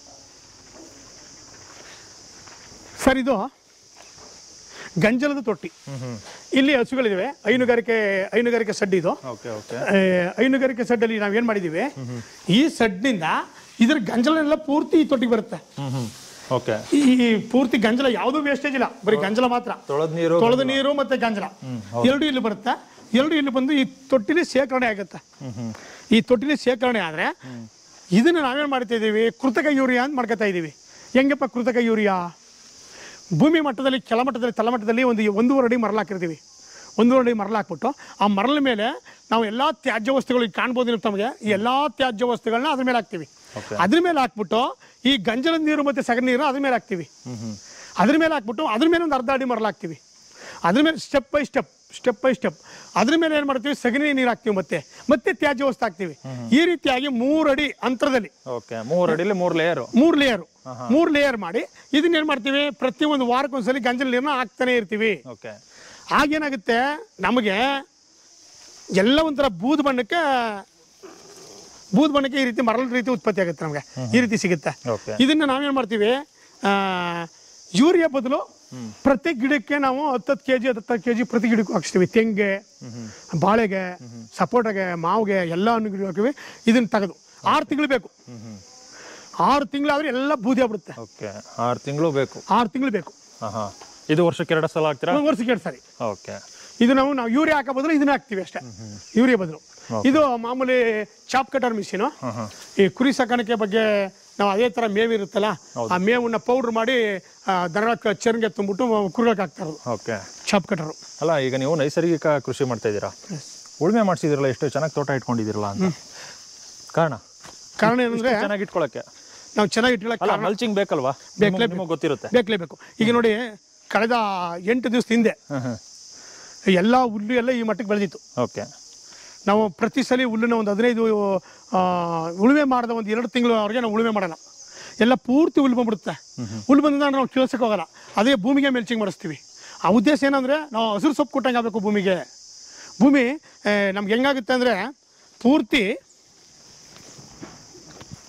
ಸರ್ ಇದು ಗಂಜಲದ ತೊಟ್ಟಿ ಹ್ಮ್ ಹ್ಮ್ ಇಲ್ಲಿ ಹಸುಗಳಿವೆ ಹೈನುಗಾರಿಕೆ ಹೈನುಗಾರಿಕೆ ಸಡ್ ಇದು ಓಕೆ ಓಕೆ ಆ, ಹೈನುಗಾರಿಕೆ ಸಡ್ಡಲ್ಲಿ ನಾವು ಏನು ಮಾಡಿದ್ದೀವಿ ಈ ಸಡ್ನಿಂದ ಇದ್ರ ಗಂಜಲನೆಲ್ಲ ಪೂರ್ತಿ ಈ ತೊಟ್ಟಿಗೆ ಬರುತ್ತೆ ಹ್ಮ್ ಹ್ಮ್ ಓಕೆ ಈ ಈ ಪೂರ್ತಿ ಗಂಜಲ ಯಾವುದೂ ವೇಸ್ಟೇಜ್ ಇಲ್ಲ ಬರೀ ಗಂಜಲ ಮಾತ್ರ ತೊಳೆದ ನೀರು ತೊಳೆದ ನೀರು ಮತ್ತೆ ಗಂಜಲ ಎರಡು ಇಲ್ಲಿ ಬರುತ್ತೆ ಎರಡು ಇಲ್ಲಿ ಬಂದು ಈ ತೊಟ್ಟಿಲಿ ಶೇಖರಣೆ ಆಗುತ್ತೆ ಹ್ಮ್ ಹ್ಮ್ ಈ ತೊಟ್ಟಿಲಿ ಶೇಖರಣೆ ಆದರೆ ಇದನ್ನು ನಾವೇನು ಮಾಡ್ತಾ ಇದ್ದೀವಿ ಕೃತಕ ಯೂರಿಯಾ ಅಂತ ಮಾಡ್ಕೊತಾ ಇದ್ದೀವಿ ಹೆಂಗಪ್ಪ ಕೃತಕ ಯೂರಿಯಾ ಭೂಮಿ ಮಟ್ಟದಲ್ಲಿ ಕೆಳಮಟ್ಟದಲ್ಲಿ ತಳಮಟ್ಟದಲ್ಲಿ ಒಂದು ಒಂದೂವರೆ ಅಡಿ ಮರಳು ಹಾಕಿರ್ತೀವಿ ಒಂದೂವರೆ ಅಡಿ ಮರಳು ಹಾಕ್ಬಿಟ್ಟು ಆ ಮರಳ ಮೇಲೆ ನಾವು ಎಲ್ಲ ತ್ಯಾಜ್ಯ ವಸ್ತುಗಳು ಈಗ ಕಾಣ್ಬೋದು ನೀವು ತಮಗೆ ಈ ಎಲ್ಲ ತ್ಯಾಜ್ಯ ವಸ್ತುಗಳನ್ನ ಅದ್ರ ಮೇಲೆ ಹಾಕ್ತೀವಿ Okay. ಅದ್ರ ಮೇಲೆ ಹಾಕ್ಬಿಟ್ಟು ಈ ಗಂಜಲದ ನೀರು ಮತ್ತು ಸಗಣಿ ನೀರು ಅದ್ರ ಮೇಲೆ ಹಾಕ್ತೀವಿ ಹ್ಮ್ ಹ್ಮ್ ಅದ್ರ ಮೇಲೆ ಹಾಕ್ಬಿಟ್ಟು ಅದ್ರ ಮೇಲೆ ಒಂದು ಅರ್ಧ ಅಡಿ ಮರಳು ಹಾಕ್ತೀವಿ ಅದ್ರ ಮೇಲೆ step by step step by step ಅದ್ರ ಮೇಲೆ ಏನು ಮಾಡ್ತೀವಿ ಸಗಣಿ ನೀರು ಹಾಕ್ತೀವಿ ಮತ್ತೆ ಮತ್ತೆ ತ್ಯಾಜ್ಯ ವಸ್ತು ಹಾಕ್ತೀವಿ ಈ ರೀತಿಯಾಗಿ ಮೂರು ಅಡಿ ಅಂತರದಲ್ಲಿ ಓಕೆ ಮೂರು ಅಡಿಲಿ ಮೂರು ಲೇಯರು ಮೂರು ಲೇಯರು ಮೂರು ಲೇಯರ್ ಮಾಡಿ ಇದನ್ನ ಏನು ಮಾಡ್ತೀವಿ ಪ್ರತಿ ಒಂದು ವಾರಕ್ಕೊಂದ್ಸಲಿ ಗಂಜಲ ನೀರನ್ನ ಹಾಕ್ತಾನೆ ಇರ್ತೀವಿ ಓಕೆ ಆಗೇನಾಗುತ್ತೆ ನಮಗೆ ಎಲ್ಲ ಒಂಥರ ಬೂದು ಬಣ್ಣಕ್ಕೆ ಬೂದು ಬಣ್ಣಕ್ಕೆ ಈ ರೀತಿ ಮರಳ ರೀತಿ ಉತ್ಪತ್ತಿ ಆಗುತ್ತೆ ನಮಗೆ ಈ ರೀತಿ ಸಿಗುತ್ತೆ ಓಕೆ ಇದನ್ನ ನಾವೇನು ಮಾಡ್ತೀವಿ ಆ, ಯೂರಿಯಾ ಬದಲು ಪ್ರತಿ ಗಿಡಕ್ಕೆ ನಾವು ಹತ್ತತ್ತು ಕೆ ಜಿ ಹತ್ತತ್ತು ಕೆ ಜಿ ಪ್ರತಿ ಗಿಡಕ್ಕೂ ಹಾಕ್ಸ್ತೀವಿ ತೆಂಗೆ ಬಾಳೆಗೆ ಸಪೋಟಗೆ ಮಾವಿಗೆ ಎಲ್ಲ ಹಣ್ಣು ಗಿಡ ಹಾಕಿವಿ ಇದನ್ನ ತೆಗೆದು ಆರು ತಿಂಗಳು ಬೇಕು ಆರು ತಿಂಗಳಾದ್ರೆ ಎಲ್ಲ ಬೂದಿ ಆಗ್ಬಿಡುತ್ತೆ ಓಕೆ ಆರು ತಿಂಗಳು ಬೇಕು ಆರು ತಿಂಗಳು ಬೇಕು ಹಾಂ ಹಾಂ ಇದು ವರ್ಷಕ್ಕೆ ಎರಡು ಸಲ ಹಾಕ್ತೀರಾ ಒಂದು ವರ್ಷಕ್ಕೆ ಎರಡು ಸಾರಿ ಓಕೆ ಇದು ನಾವು ನಾವು ಯೂರಿಯಾ ಹಾಕೋ ಬದಲು ಇದನ್ನ ಹಾಕ್ತೀವಿ ಅಷ್ಟೇ ಯೂರಿಯಾ ಬದಲು ಇದು ಮಾಮೂಲಿ ಚಾಪ್ ಕಟರ್ ಮಿಷಿನು ಹಾಂ ಹಾಂ ಈ ಕುರಿ ಸಾಕಾಣಿಕೆ ಬಗ್ಗೆ ನಾವು ಅದೇ ಥರ ಮೇವು ಇರುತ್ತಲ್ಲ ಆ ಮೇವನ್ನ ಪೌಡ್ರ್ ಮಾಡಿ ಆ, ದನಗಳ ಚರ್ನ್ಗೆ ತುಂಬಿಟ್ಟು ಕುರಿಗಳಿಗೆ ಹಾಕ್ತಾ ಇರೋದು ಓಕೆ ಚಾಪ್ ಕಟರು ಅಲ್ಲ ಈಗ ನೀವು ನೈಸರ್ಗಿಕ ಕೃಷಿ ಮಾಡ್ತಾ ಇದ್ದೀರಾ ಉಳುಮೆ ಮಾಡಿಸಿದಿರಲ್ಲ ಎಷ್ಟು ಚೆನ್ನಾಗಿ ತೋಟ ಇಟ್ಕೊಂಡಿದ್ದೀರಲ್ಲ ಅಂತ ಕಾರಣ ಕಾರಣ ಏನಂದ್ರೆ ಚೆನ್ನಾಗಿ ಇಟ್ಕೊಳಕ್ಕೆ ನಾವು ಚೆನ್ನಾಗಿ ಇಟ್ಕೊಳ್ಳೋಕೆ ಅಲ್ಲ ಮಲ್ಚಿಂಗ್ ಬೇಕಲ್ವಾ ಬೇಕೇ ನಿಮಗೆ ಗೊತ್ತಿರುತ್ತೆ ಬೇಕಲೇಬೇಕು ಈಗ ನೋಡಿ ಕಳೆದ ಎಂಟು ದಿವಸದ ಹಿಂದೆ ಹಾಂ ಹಾಂ ಎಲ್ಲ ಹುಲ್ಲು ಎಲ್ಲ ಈ ಮಟ್ಟಕ್ಕೆ ಬೆಳೆದಿತ್ತು ಓಕೆ ನಾವು ಪ್ರತಿ ಸಲ ಹುಲ್ಲನ್ನ ಒಂದು ಹದಿನೈದು ಆ, ಉಳುಮೆ ಮಾಡಿದ ಒಂದು ಎರಡು ತಿಂಗಳವರೆಗೆ ನಾವು ಉಳುಮೆ ಮಾಡಲ್ಲ ಎಲ್ಲ ಪೂರ್ತಿ ಹುಲ್ಲು ಬಂದ್ಬಿಡುತ್ತೆ ಹುಲ್ಲು ಬಂದಾಗ ನಾವು ಕೀಳ್ಸಕ್ಕೆ ಹೋಗಲ್ಲ ಅದೇ ಭೂಮಿಗೆ ಮೆಲ್ಚಿಂಗ್ ಮಾಡಿಸ್ತೀವಿ ಆ ಉದ್ದೇಶ ಏನಂದರೆ ನಾವು ಹಸಿರು ಸೊಪ್ಪು ಕೊಟ್ಟಂಗೆ ಆಗಬೇಕು ಭೂಮಿಗೆ ಭೂಮಿ ಆ, ನಮ್ಗೆ ಹೆಂಗಾಗುತ್ತೆ ಅಂದರೆ ಪೂರ್ತಿ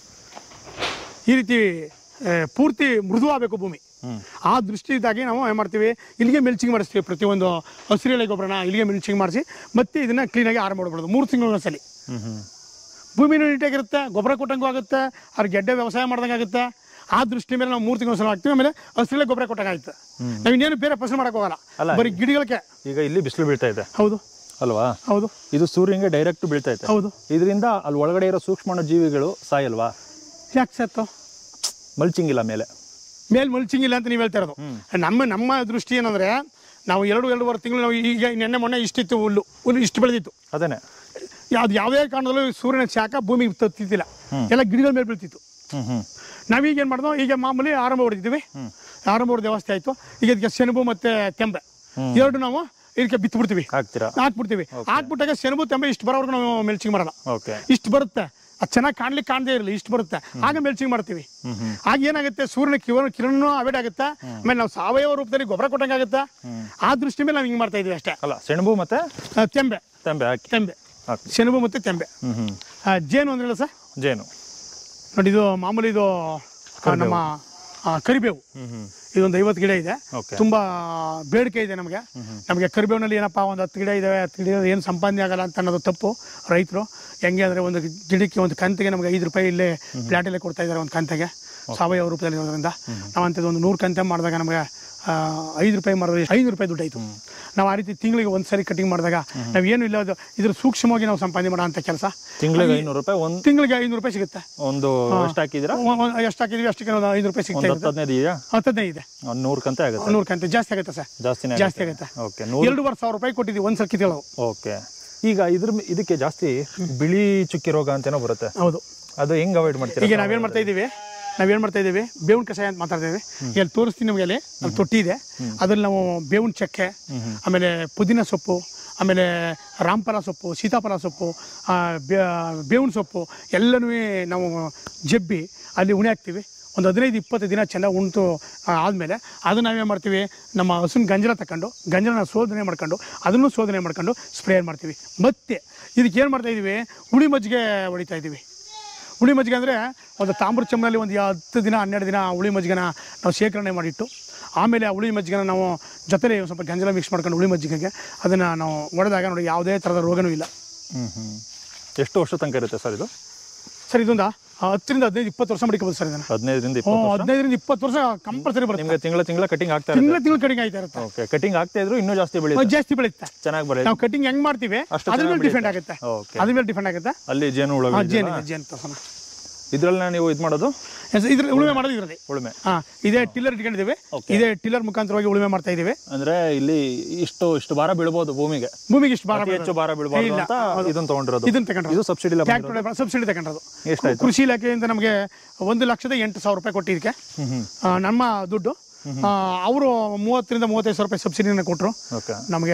ಈ ರೀತಿ ಆ, ಪೂರ್ತಿ ಮೃದು ಆಗಬೇಕು ಭೂಮಿ ಆ ದೃಷ್ಟಿಯಿಂದಾಗಿ ನಾವು ಏನು ಮಾಡ್ತೀವಿ ಇಲ್ಲಿಗೆ ಮೆಲ್ಚಿಂಗ್ ಮಾಡಿಸ್ತೀವಿ ಪ್ರತಿಯೊಂದು ಹಸಿರೆಲೆ ಗೊಬ್ಬರನ ಇಲ್ಲಿಗೆ ಮೆಲ್ಚಿಂಗ್ ಮಾಡಿಸಿ ಮತ್ತೆ ಇದನ್ನ ಕ್ಲೀನಾಗಿ ಆರು ಮಾಡ್ಬಿಡೋದು ಮೂರು ತಿಂಗಳ ಒಂದ್ಸಲಿ ಹ್ಮ್ ಹ್ಮ್ ಭೂಮಿನೂ ನೀಟಾಗಿರುತ್ತೆ ಗೊಬ್ಬರ ಕೊಟ್ಟಂಗೂ ಆಗುತ್ತೆ ಅವ್ರ ಗೆಡ್ಡೆ ವ್ಯವಸಾಯ ಮಾಡ್ದಂಗೆ ಆಗುತ್ತೆ ಆ ದೃಷ್ಟಿ ಮೇಲೆ ನಾವು ಮೂರು ತಿಂಗಳ ಸಲ ಹಾಕ್ತೀವಿ ಆಮೇಲೆ ಹಸಿರೆಲೆ ಗೊಬ್ಬರ ಕೊಟ್ಟಂಗಾಗುತ್ತೆ ನಾವು ಇನ್ನೇನು ಬೇರೆ ಫಸಲು ಮಾಡಕ್ ಹೋಗಲ್ಲ ಅಲ್ಲ, ಬರೀ ಗಿಡಗಳಿಗೆ ಈಗ ಇಲ್ಲಿ ಬಿಸಿಲು ಬೀಳ್ತಾ ಇದೆ ಹೌದು ಅಲ್ವಾ ಹೌದು ಇದು ಸೂರ್ಯನಿಗೆ ಡೈರೆಕ್ಟ್ ಬೀಳ್ತಾ ಇದೆ ಹೌದು ಇದರಿಂದ ಅಲ್ಲಿ ಒಳಗಡೆ ಇರೋ ಸೂಕ್ಷ್ಮಾಣು ಜೀವಿಗಳು ಸಾಯಲ್ವಾ ಯಾಕೆ ಸತ್ತು ಮಲ್ಚಿಂಗ್ ಇಲ್ಲ ಮೇಲೆ ಮೇಲ್ ಮಲ್ಚಿಂಗ್ ಇಲ್ಲ ಅಂತ ನೀವು ಹೇಳ್ತಾ ಇರೋದು ನಮ್ಮ ನಮ್ಮ ದೃಷ್ಟಿ ಏನಂದ್ರೆ ನಾವು ಎರಡು ಎರಡೂವರೆ ತಿಂಗಳು ನಾವು ಈಗ ನೆನ್ನೆ ಮೊನ್ನೆ ಇಷ್ಟಿತ್ತು ಹುಲ್ಲು ಹುಲ್ಲು ಇಷ್ಟು ಬೆಳೆದಿತ್ತು ಅದೇನೆ ಯಾವ್ದು ಯಾವುದೇ ಕಾರಣದಲ್ಲೂ ಸೂರ್ಯನ ಶಾಖ ಭೂಮಿಗೆ ತತ್ತಿಲ್ಲ ಎಲ್ಲ ಗಿಡಗಳ ಮೇಲೆ ಬೀಳ್ತಿತ್ತು ಹ್ಮ್ ಹ್ಮ್ ನಾವೀಗ ಏನು ಮಾಡ್ದೋ ಈಗ ಮಾಮೂಲಿ ಆರಂಭ ಹೊಡೆದಿದ್ದೀವಿ ಆರಂಭ ಹೊಡೆದ ವ್ಯವಸ್ಥೆ ಆಯಿತು ಈಗ ಇದಕ್ಕೆ ಸೆಣಬು ಮತ್ತು ತೆಂಬೆ ಎರಡು ನಾವು ಇದಕ್ಕೆ ಬಿತ್ಬಿಡ್ತೀವಿ ಹಾಕ್ತೀರಾ ಹಾಕ್ಬಿಡ್ತೀವಿ ಹಾಕ್ಬಿಟ್ಟಾಗ ಸೆಣಬು ತೆಂಬೆ ಇಷ್ಟು ಬರೋವರೆಗೂ ನಾವು ಮೆಲ್ಚಿಂಗ್ ಮಾಡಲ್ಲ ಓಕೆ ಇಷ್ಟು ಬರುತ್ತೆ ಅದು ಚೆನ್ನಾಗಿ ಕಾಣ್ಲಿಕ್ಕೆ ಕಾಣದೇ ಇರಲಿ ಇಷ್ಟು ಬರುತ್ತೆ ಆಗ ಮೆಲ್ಚಿಂಗ್ ಮಾಡ್ತೀವಿ ಆಗ ಏನಾಗುತ್ತೆ ಸೂರ್ಯನ ಕಿರಣ ಕಿರಣನೂ ಅವೇಟ್ ಆಗುತ್ತೆ ಆಮೇಲೆ ನಾವು ಸಾವಯವ ರೂಪದಲ್ಲಿ ಗೊಬ್ಬರ ಕೊಟ್ಟಂಗಾಗುತ್ತೆ ಆ ದೃಷ್ಟಿ ಮೇಲೆ ನಾವು ಹಿಂಗೆ ಮಾಡ್ತಾ ಇದೀವಿ ಅಷ್ಟೇ ಅಲ್ಲ ಸೆಣಬು ಮತ್ತೆ ಆ, ತೆಂಬೆ ತೆಂಬೆ ಹಾಕಿ ತೆಂಬೆ ಹಾಕಿ ಸೆಣಬು ಮತ್ತು ತೆಂಬೆ ಹ್ಮ್ ಹ್ಮ್ ಆ, ಜೇನು ಅಂದ್ರಲ್ಲ ಸರ್ ಜೇನು ನೋಡಿ ಇದು ಮಾಮೂಲಿ ಇದು ಆ, ನಮ್ಮ ಆ, ಕರಿಬೇವು ಹ್ಮ್ ಹ್ಮ್ ಇದೊಂದು ಐವತ್ತು ಗಿಡ ಇದೆ ಓಕೆ ತುಂಬಾ ಬೇಡಿಕೆ ಇದೆ ನಮಗೆ ನಮಗೆ ಕರಿಬೇವಿನಲ್ಲಿ ಏನಪ್ಪ ಒಂದು ಹತ್ತು ಗಿಡ ಇದಾವೆ ಹತ್ತು ಗಿಡ ಏನು ಸಂಪಾದನೆ ಆಗಲ್ಲ ಅಂತ ಅನ್ನೋದು ತಪ್ಪು ರೈತರು ಹೆಂಗೆ ಅಂದರೆ ಒಂದು ಗಿಡಕ್ಕೆ ಒಂದು ಕಂತಿಗೆ ನಮಗೆ ಐದು ರೂಪಾಯಿ ಇಲ್ಲೇ ಪ್ಲಾಟಲ್ಲೇ ಕೊಡ್ತಾ ಇದ್ದಾರೆ ಒಂದು ಕಂತಿಗೆ ಸಾವಯವ ರೂಪದಲ್ಲಿ ಇರೋದ್ರಿಂದ ನಾವು ಅಂಥದ್ದು ಒಂದು ನೂರು ಕಂತೆ ಮಾಡಿದಾಗ ನಮಗೆ ಆ, ಐದು ರೂಪಾಯಿ ಮಾಡಿದ್ರೆ ಐನೂರು ರೂಪಾಯಿ ದುಡ್ಡು ಆಯಿತು ನಾವು ಆ ರೀತಿ ತಿಂಗಳಿಗೆ ಒಂದು ಸರಿ ಕಟಿಂಗ್ ಮಾಡಿದಾಗ ನಾವು ಏನು ಇಲ್ಲ ಅದು ಇದ್ರ ಸೂಕ್ಷ್ಮವಾಗಿ ನಾವು ಸಂಪಾದನೆ ಮಾಡೋ ಅಂಥ ಕೆಲಸ ತಿಂಗಳಿಗೆ ಐನೂರು ರೂಪಾಯಿ ಒಂದ್ ತಿಂಗಳಿಗೆ ಐನೂರು ರೂಪಾಯಿ ಸಿಗುತ್ತೆ ಒಂದು ಎಷ್ಟು ಹಾಕಿದ್ದೀರಾ ಎಷ್ಟು ಹಾಕಿದ್ವಿ ಅಷ್ಟಕ್ಕೆ ಒಂದು ಐದು ರೂಪಾಯಿ ಸಿಗ್ತಾ ಒಂದು ಇರುತ್ತೆ ಹತ್ತು ಹದಿನೈದು ಇದೆಯಾ ಹತ್ತದೇ ಇದೆ ಒಂದು ನೂರು ಕಂತೆ ಆಗುತ್ತೆ ನೂರು ಕಂತೆ ಜಾಸ್ತಿ ಆಗುತ್ತೆ ಸರ್ ಜಾಸ್ತಿನೇ ಜಾಸ್ತಿ ಆಗುತ್ತೆ ಓಕೆ ನೂರು ಎರಡೂವರೆ ಸಾವಿರ ರೂಪಾಯಿ ಕೊಟ್ಟಿದ್ದೀವಿ ಒಂದು ಸರ್ಕಿ ತಿಳವು ಓಕೆ ಈಗ ಇದ್ರ ಮಿ- ಇದಕ್ಕೆ ಜಾಸ್ತಿ ಬಿಳಿ ಚುಕ್ಕಿ ರೋಗ ಅಂತೇನೋ ಬರುತ್ತೆ ಹೌದು ಅದು ಹೆಂಗ್ ಅವಾಯ್ಡ್ ಮಾಡ್ತೀರಾ ಈಗ ನಾವೇನು ಮಾಡ್ತಾ ಇದ್ದೀವಿ ನಾವೇನು ಮಾಡ್ತಾ ಇದ್ದೀವಿ ಬೇವಿನ ಕಷಾಯ ಅಂತ ಮಾತಾಡ್ತಾ ಇದ್ದೀವಿ ಇಲ್ಲಿ ತೋರಿಸ್ತೀನಿ ನಿಮಗೆ ಅಲ್ಲಿ ಅಲ್ಲಿ ತೊಟ್ಟಿ ಇದೆ ಅದ್ರಲ್ಲಿ ನಾವು ಬೇವಿನ ಚಕ್ಕೆ ಆಮೇಲೆ ಪುದೀನ ಸೊಪ್ಪು ಆಮೇಲೆ ರಾಮಫಲ ಸೊಪ್ಪು ಸೀತಾಫಲ ಸೊಪ್ಪು ಆ, ಬೇ- ಬೇವಿನ ಸೊಪ್ಪು ಎಲ್ಲನೂ ನಾವು ಜಬ್ಬಿ ಅಲ್ಲಿ ಉಣೆ ಹಾಕ್ತೀವಿ ಒಂದು ಹದಿನೈದು ಇಪ್ಪತ್ತು ದಿನ ಚೆನ್ನಾಗಿ ಉಣ್ತು ಆ, ಆದಮೇಲೆ ಅದನ್ನ ನಾವೇನು ಮಾಡ್ತೀವಿ ನಮ್ಮ ಹಸುನ ಗಂಜಲ ತಗೊಂಡು ಗಂಜಲನ ಶೋಧನೆ ಮಾಡ್ಕೊಂಡು ಅದನ್ನು ಶೋಧನೆ ಮಾಡ್ಕೊಂಡು ಸ್ಪ್ರೇ ಮಾಡ್ತೀವಿ ಮತ್ತೆ ಇದಕ್ಕೆ ಏನು ಮಾಡ್ತಾ ಇದ್ದೀವಿ ಹುಳಿ ಮಜ್ಜಿಗೆ ಹೊಡಿತಾ ಇದ್ದೀವಿ ಹುಳಿ ಮಜ್ಜಿಗೆ ಅಂದರೆ ಒಂದು ತಾಮ್ರ ಚಮ್ಮನಲ್ಲಿ ಒಂದು ಹತ್ತು ದಿನ ಹನ್ನೆರಡು ದಿನ ಆ ಹುಳಿ ಮಜ್ಜಿಗೆನ ನಾವು ಶೇಖರಣೆ ಮಾಡಿಟ್ಟು ಆಮೇಲೆ ಆ ಹುಳಿ ಮಜ್ಜಿಗೆನ ನಾವು ಜೊತೆಲಿ ಒಂದು ಸ್ವಲ್ಪ ಗಂಜಲ ಮಿಕ್ಸ್ ಮಾಡ್ಕೊಂಡು ಹುಳಿ ಮಜ್ಜಿಗೆಗೆ ಅದನ್ನು ನಾವು ಹೊಡೆದಾಗ ನೋಡಿ ಯಾವುದೇ ಥರದ ರೋಗನೂ ಇಲ್ಲ ಹ್ಮ್ ಹ್ಮ್ ಎಷ್ಟು ವರ್ಷ ತನಕ ಇರುತ್ತೆ ಸರ್ ಇದು ಸರ್ ಇದೊಂದು ಆ, ಹತ್ತರಿಂದ ಹದಿನೈದು ಇಪ್ಪತ್ತು ವರ್ಷ ಮಡಿಕೋಬೋದು ಸರ್ ಇದನ್ನು ಹದಿನೈದರಿಂದ ಹ್ಞೂ ಇಪ್ಪತ್ತು ವರ್ಷ ಹದಿನೈದರಿಂದ ಇಪ್ಪತ್ತು ವರ್ಷ ಕಂಪಲ್ಸರಿ ಬರುತ್ತೆ ನಿಮ್ಗೆ ತಿಂಗಳ ತಿಂಗಳ ಕಟಿಂಗ್ ಆಗ್ತಾ ಇರುತ್ತೆ ತಿಂಗಳ ತಿಂಗಳು ಕಡಿಮೆ ಆಯ್ತಾ ಇರುತ್ತೆ ಓಕೆ ಕಟಿಂಗ್ ಆಗ್ತಾ ಇದ್ರು ಇನ್ನೂ ಜಾಸ್ತಿ ಬೆಳೆಯುತ್ತೆ ಅದು ಜಾಸ್ತಿ ಬೆಳೆಯುತ್ತೆ ಚೆನ್ನಾಗಿ ಬೆಳೆಯುತ್ತೆ ನಾವು ಕಟಿಂಗ್ ಹೆಂಗ್ ಮಾಡ್ತೀವಿ ಅಷ್ಟು ಅದ್ರ ಮೇಲೆ ಚೆನ್ನಾಗಿ ಡಿಫೆಂಡ್ ಆಗುತ್ತೆ ಓಕೆ ಅದ್ರ ಮೇಲೆ ಡಿಫೆಂಡ್ ಆಗುತ್ತೆ ಅಲ್ಲಿ ಜೇನು ಹುಳ ಆ, ಜೇನು ಇದೆ, ಜೇನು ತೋರ್ಸೋಣ. ಇದ್ರಲ್ಲ ನೀವು ಇದು ಮಾಡೋದು ಇದ್ರ ಉಳುಮೆ ಮಾಡೋದು ಇದ್ರಲ್ಲಿ ಉಳುಮೆ ಹಾ ಇದೇ ಟಿಲ್ಲರ್ ಇಟ್ಕೊಂಡಿದ್ದೀವಿ ಇದೇ ಟಿಲ್ಲರ್ ಮುಖಾಂತರವಾಗಿ ಉಳುಮೆ ಮಾಡ್ತಾ ಇದ್ದೀವಿ ಅಂದ್ರೆ ಇಲ್ಲಿ ಇಷ್ಟು ಇಷ್ಟು ಭಾರ ಬೀಳ್ಬೋದು ಭೂಮಿಗೆ ಭೂಮಿಗೆ ಇಷ್ಟು ಭಾರ ಅತಿ ಹೆಚ್ಚು ಭಾರ ಬೀಳ್ಬಾರ್ದು ಇಲ್ಲ, ಅಂತ ಇದನ್ನ ತಗೊಂಡಿರೋದು ಇದನ್ನ ತಗೊಂಡ್ರು ಇದು ಸಬ್ಸಿಡಿ ಇಲ್ಲ ಟ್ರ್ಯಾಕ್ಟರ್ ಸಬ್ಸಿಡಿ ತಗೊಂಡ್ರದು ಎಷ್ಟಾಯ್ತು ಕೃಷಿ ಇಲಾಖೆಯಿಂದ ನಮಗೆ ಒಂದು ಲಕ್ಷದ ಎಂಟು ಸಾವಿರ ರೂಪಾಯಿ ಕೊಟ್ಟಿದ್ದಕ್ಕೆ ಹ್ಮ್ ಹ್ಮ್ ಆ, ನಮ್ಮ ದುಡ್ಡು ಅವರು ಮೂವತ್ತರಿಂದ ಮೂವತ್ತೈದು ಸಾವಿರ ರೂಪಾಯಿ ಸಬ್ಸಿಡಿನ ಕೊಟ್ಟರು ಓಕೆ ನಮಗೆ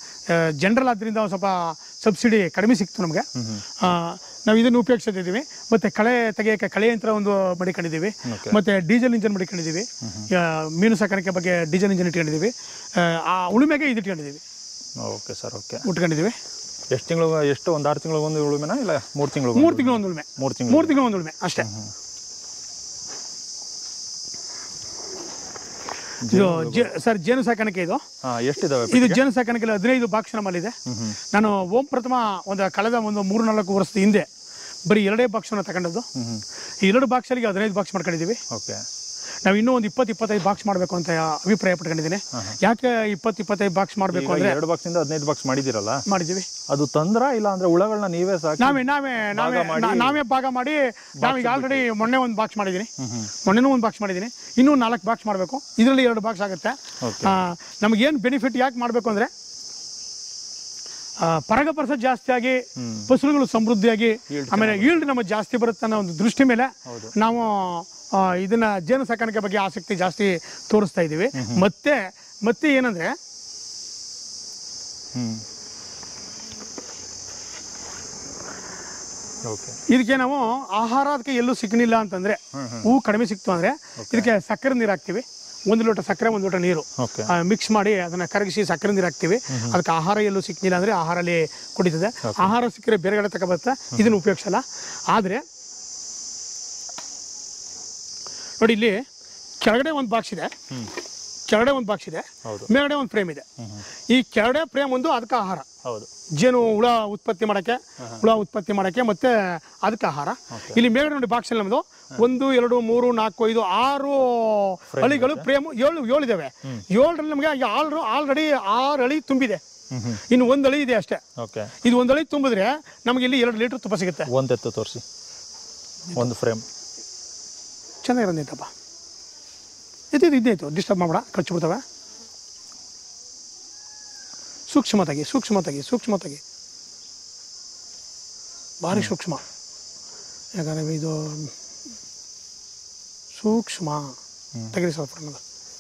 ಜನರಲ್ ಆದ್ದರಿಂದ ಒಂದು ಸ್ವಲ್ಪ ಸಬ್ಸಿಡಿ ಕಡಿಮೆ ಸಿಕ್ತು ನಮಗೆ ನಾವು ಇದನ್ನು ಉಪಯೋಗಿಸ್ತಿದ್ದೀವಿ ಮತ್ತು ಕಳೆ ತೆಗೆಯೋಕ್ಕೆ ಕಳೆ ಯಂತ್ರ ಒಂದು ಮಡಿಕೊಂಡಿದ್ದೀವಿ Okay. ಮತ್ತು ಡೀಸೆಲ್ ಇಂಜನ್ ಮಡಿಕೊಂಡಿದ್ದೀವಿ ಆ, ಮೀನು ಸಾಕಾಣಿಕೆ ಬಗ್ಗೆ ಡೀಸೆಲ್ ಇಂಜನ್ ಇಟ್ಕೊಂಡಿದ್ದೀವಿ ಆ, ಆ ಉಳುಮೆಗೆ ಇದು ಇಟ್ಕೊಂಡಿದ್ದೀವಿ ಓಕೆ ಸರ್ ಓಕೆ ಉಟ್ಕೊಂಡಿದ್ದೀವಿ ಎಷ್ಟು ತಿಂಗಳು ಎಷ್ಟು ಒಂದು ಆರು ತಿಂಗಳು ಒಂದು ಉಳುಮೆನಾ ಇಲ್ಲ ಮೂರು ತಿಂಗಳು ಮೂರು ತಿಂಗಳು ಒಂದು ಉಳುಮೆ ಮೂರು ತಿಂಗಳು ಮೂರು ತಿಂಗಳು ಒಂದು ಉಳುಮೆ ಅಷ್ಟೇ ಇದು ಜೇ ಸರ್ ಜೇನು ಸಾಕಾಣಿಕೆ ಇದು ಹಾಂ ಎಷ್ಟಿದಾವೆ ಇದು ಜೇನು ಸಾಕಾಣಿಕೆಯಲ್ಲಿ ಹದಿನೈದು ಬಾಕ್ಸ್ ನಮ್ಮಲ್ಲಿದೆ ನಾನು ಓಂ ಪ್ರಥಮ ಒಂದು ಕಳೆದ ಒಂದು ಮೂರು ನಾಲ್ಕು ವರ್ಷದ ಹಿಂದೆ ಬರೀ ಎರಡೇ ಬಾಕ್ಸನ್ನು ತಗೊಂಡದ್ದು ಈ ಎರಡು ಬಾಕ್ಸಲ್ಲಿ ಹದಿನೈದು ಬಾಕ್ಸ್ ಮಾಡ್ಕೊಂಡಿದ್ದೀವಿ ಓಕೆ ನಾವು ಇನ್ನೂ ಒಂದು ಇಪ್ಪತ್ತು ಇಪ್ಪತ್ತೈದು ಬಾಕ್ಸ್ ಮಾಡಬೇಕು ಅಂತ ಅಭಿಪ್ರಾಯ ಪಟ್ಕೊಂಡಿದ್ದೀನಿ ಯಾಕೆ ಇಪ್ಪತ್ತು ಇಪ್ಪತ್ತೈದು ಬಾಕ್ಸ್ ಮಾಡಬೇಕು ಈಗ ಅಂದರೆ ಎರಡು ಬಾಕ್ಸಿಂದ ಹದಿನೈದು ಬಾಕ್ಸ್ ಮಾಡಿದ್ದೀರಲ್ಲ ಮಾಡಿದ್ದೀವಿ ಅದು ತಂದ್ರ ಇಲ್ಲ ಅಂದ್ರೆ ಹುಳಗಳನ್ನ ನೀವೇ ಸಾಕಿ ನಾವೇ ನಾವೇ ನಾವೇ ನಾ- ನಾವೇ ಭಾಗ ಮಾಡಿ ನಾವೀಗ ಆಲ್ರೆಡಿ ಮೊನ್ನೆ ಒಂದು ಬಾಕ್ಸ್ ಮಾಡಿದ್ದೀನಿ ಮೊನ್ನೆನೂ ಒಂದು ಬಾಕ್ಸ್ ಮಾಡಿದ್ದೀನಿ ಇನ್ನೂ ನಾಲ್ಕು ಬಾಕ್ಸ್ ಮಾಡಬೇಕು ಇದರಲ್ಲಿ ಎರಡು ಬಾಕ್ಸ್ ಆಗುತ್ತೆ Okay. ನಮಗೇನು ಬೆನಿಫಿಟ್ ಯಾಕೆ ಮಾಡಬೇಕು ಅಂದರೆ ಪರಾಗಪರಸ ಜಾಸ್ತಿಯಾಗಿ ಫಸಲುಗಳು ಸಮೃದ್ಧಿಯಾಗಿ ಆಮೇಲೆ ಈಲ್ಡ್ ನಮಗೆ ಜಾಸ್ತಿ ಬರುತ್ತೆ ಅನ್ನೋ ಒಂದು ದೃಷ್ಟಿ ಮೇಲೆ ನಾವು ಆ, ಇದನ್ನ ಜೇನು ಸಾಕಾಣಿಕೆ ಬಗ್ಗೆ ಆಸಕ್ತಿ ಜಾಸ್ತಿ ತೋರಿಸ್ತಾ ಇದ್ದೀವಿ ಮತ್ತೆ ಮತ್ತೆ ಏನಂದ್ರೆ ಹ್ಮ್ ಓಕೆ ಇದಕ್ಕೆ ನಾವು ಆಹಾರ ಅದಕ್ಕೆ ಎಲ್ಲೂ ಸಿಕ್ಕಲಿಲ್ಲ ಅಂತಂದ್ರೆ ಹೂ ಕಡಿಮೆ ಸಿಕ್ತು ಅಂದ್ರೆ ಇದಕ್ಕೆ ಸಕ್ಕರೆ ನೀರು ಹಾಕ್ತಿವಿ ಒಂದು ಲೋಟ ಸಕ್ಕರೆ ಒಂದು ಲೋಟ ನೀರು ಓಕೆ ಮಿಕ್ಸ್ ಮಾಡಿ ಅದನ್ನ ಕರಗಿಸಿ ಸಕ್ಕರೆ ನೀರು ಹಾಕ್ತಿವಿ ಅದಕ್ಕೆ ಆಹಾರ ಎಲ್ಲೂ ಸಿಕ್ಕಿಲ್ಲ ಅಂದ್ರೆ ಆಹಾರ ಅಲ್ಲಿ ಕುಡಿತದೆ ಆಹಾರ ಸಿಕ್ಕರೆ ಬೇರೆ ಕಡೆ ತಗೊಬರುತ್ತೆ ಇದನ್ನ ಉಪಯೋಗಿಸಲ್ಲ ಆದ್ರೆ ನೋಡಿ ಇಲ್ಲಿ ಕೆಳಗಡೆ ಒಂದು ಬಾಕ್ಸ್ ಇದೆ ಹ್ಮ್ ಕೆಳಗಡೆ ಒಂದು ಬಾಕ್ಸ್ ಇದೆ ಹೌದು ಮೇಲ್ಗಡೆ ಒಂದು ಫ್ರೇಮ್ ಇದೆ ಹ್ಮ್ ಹ್ಮ್ ಈ ಕೆಳಗಡೆ ಫ್ರೇಮ್ ಒಂದು ಅದಕ್ಕೆ ಆಹಾರ ಹೌದು ಜೇನು ಹುಳ ಉತ್ಪತ್ತಿ ಮಾಡೋಕ್ಕೆ ಹುಳ ಉತ್ಪತ್ತಿ ಮಾಡೋಕ್ಕೆ ಮತ್ತೆ ಅದಕ್ಕೆ ಆಹಾರ ಇಲ್ಲಿ ಮೇಲ್ಗಡೆ ನೋಡಿ ಬಾಕ್ಸ್ ನಮ್ಮದು ಒಂದು ಎರಡು ಮೂರು ನಾಲ್ಕು ಐದು ಆರು ಹಳಿಗಳು ಪ್ರೇಮ್ ಏಳು ಏಳು ಇದಾವೆ ಏಳರಲ್ಲಿ ನಮಗೆ ಆಲ್ರು ಆಲ್ರೆಡಿ ಆರು ಹಳಿ ತುಂಬಿದೆ ಹ್ಮ್ ಹ್ಮ್ ಇನ್ನು ಒಂದು ಹಳಿ ಇದೆ ಅಷ್ಟೇ ಓಕೆ ಇದು ಒಂದು ಹಳಿ ತುಂಬಿದ್ರೆ ನಮಗೆ ಇಲ್ಲಿ ಎರಡು ಲೀಟರ್ ತುಪ್ಪ ಸಿಗುತ್ತೆ ಒಂದು ಎತ್ತು ತೋರಿಸಿ ಒಂದು ಫ್ರೇಮ್ ಚೆನ್ನಾಗಿರೋದೈತಪ್ಪ ಇದು ಇದು ಇದ್ದಾಯ್ತು ಡಿಸ್ಟರ್ಬ್ ಮಾಡಬೇಡ ಖರ್ಚು ಬಿಡ್ತವೆ ಸೂಕ್ಷ್ಮತಾಗಿ ಸೂಕ್ಷ್ಮತಾಗಿ ಸೂಕ್ಷ್ಮತಾಗಿ ಭಾರಿ ಸೂಕ್ಷ್ಮ ಯಾಕಂದರೆ ಇದು ಸೂಕ್ಷ್ಮ ತೆಗಿರಿ ಸ್ವಲ್ಪ ನನ್ನದು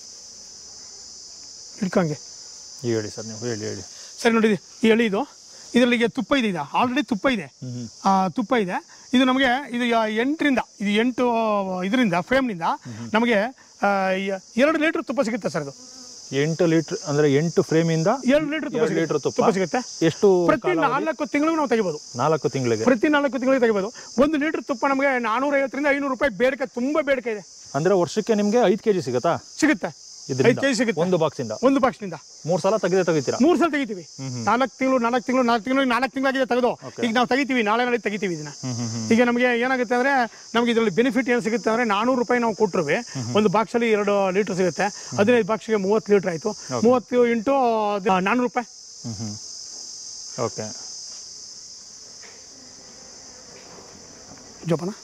ಹಿಡ್ಕಂಗೆ ಹೇಳಿ ಸರ್ ನೀವು ಹೇಳಿ ಹೇಳಿ ಸರಿ ನೋಡಿ ಈ ಎಳಿ ಇದು ಇದರಲ್ಲಿ ಈಗ ತುಪ್ಪ ಇದೆ ಇದು ಆಲ್ರೆಡಿ ತುಪ್ಪ ಇದೆ ಹ್ಮ್ ಆ, ತುಪ್ಪ ಇದೆ ಇದು ನಮಗೆ ಇದು ಯಾ- ಎಂಟರಿಂದ ಇದು ಎಂಟು ಇದರಿಂದ ಫ್ರೇಮ್ನಿಂದ ನಮಗೆ ಆ, ಯ- ಎರಡು ಲೀಟ್ರ್ ತುಪ್ಪ ಸಿಗುತ್ತೆ ಸರ್ ಇದು ಎಂಟು ಲೀಟ್ರ್ ಅಂದ್ರೆ ಎಂಟು ಫ್ರೇಮಿಂದ ಎರಡು ಲೀಟ್ರ್ ತುಪ್ಪ ಎರಡು ಲೀಟ್ರ್ ಸಿಗುತ್ತೆ ತುಪ್ಪ ತುಪ್ಪ ಸಿಗುತ್ತೆ ಎಷ್ಟು ಪ್ರತಿ ನಾಲ್ಕು ತಿಂಗಳಿಗೂ ನಾವು ತೆಗಿಬೋದು ನಾಲ್ಕು ತಿಂಗಳಿಗೆ ಪ್ರತಿ ನಾಲ್ಕು ತಿಂಗಳಿಗೆ ತೆಗಿಬೋದು ಒಂದು ಲೀಟ್ರ್ ತುಪ್ಪ ನಮಗೆ ನಾನೂರ ಐವತ್ತರಿಂದ ಐನೂರು ರೂಪಾಯಿ ಬೇಡಿಕೆ ತುಂಬ ಬೇಡಿಕೆ ಇದೆ ಅಂದ್ರೆ ವರ್ಷಕ್ಕೆ ನಿಮ್ಗೆ ಐದು ಕೆಜಿ ಸಿಗತ್ತಾ ಸಿಗುತ್ತೆ ಐದು ಇದರಿಂದ ಕೆಜಿ ಸಿಗುತ್ತೆ ಒಂದು ಬಾಕ್ಸ್ ಇಂದ ಒಂದು ಬಾಕ್ಸ್ನಿಂದ ಮೂರ್ ಸಲ ತೆಗೆದೇ ತೆಗಿತೀರಾ ಮೂರು ಸಲ ತೆಗಿತೀವಿ ನಾಲ್ಕು ತಿಂಗಳು ನಾಲ್ಕು ತಿಂಗಳು ನಾಲ್ಕು ತಿಂಗಳು ನಾಲ್ಕು ತಿಂಗಳಾಗಿದೆ ತೆಗೆದು ಈಗ ನಾವು ತೆಗಿತೀವಿ ನಾಳೆ ನಾಳೆ ತೆಗಿತೀವಿ ಇದನ್ನ ಹ್ಮ್ ಹ್ಮ್ ಹ್ಮ್ ಈಗ ನಮಗೆ ಏನಾಗುತ್ತೆ ಅಂದ್ರೆ ನಮಗೆ ಇದರಲ್ಲಿ ಬೆನಿಫಿಟ್ ಏನು ಸಿಗುತ್ತೆ ಅಂದ್ರೆ ನಾನೂರು ರೂಪಾಯಿ ನಾವು ಕೊಟ್ಟರು ಒಂದು ಬಾಕ್ಸಲ್ಲಿ ಎರಡು ಲೀಟರ್ ಸಿಗುತ್ತೆ ಹದಿನೈದು ಬಾಕ್ಸ್ಗೆ ಮೂವತ್ತು ಲೀಟರ್ ಆಯಿತು ಮೂವತ್ತು ಇಂಟು ನಾನ್ನೂರು ರೂಪಾಯಿ ಹ್ಮ್ ಹ್ಮ್ ಓಕೆ ಜೋಪಾನ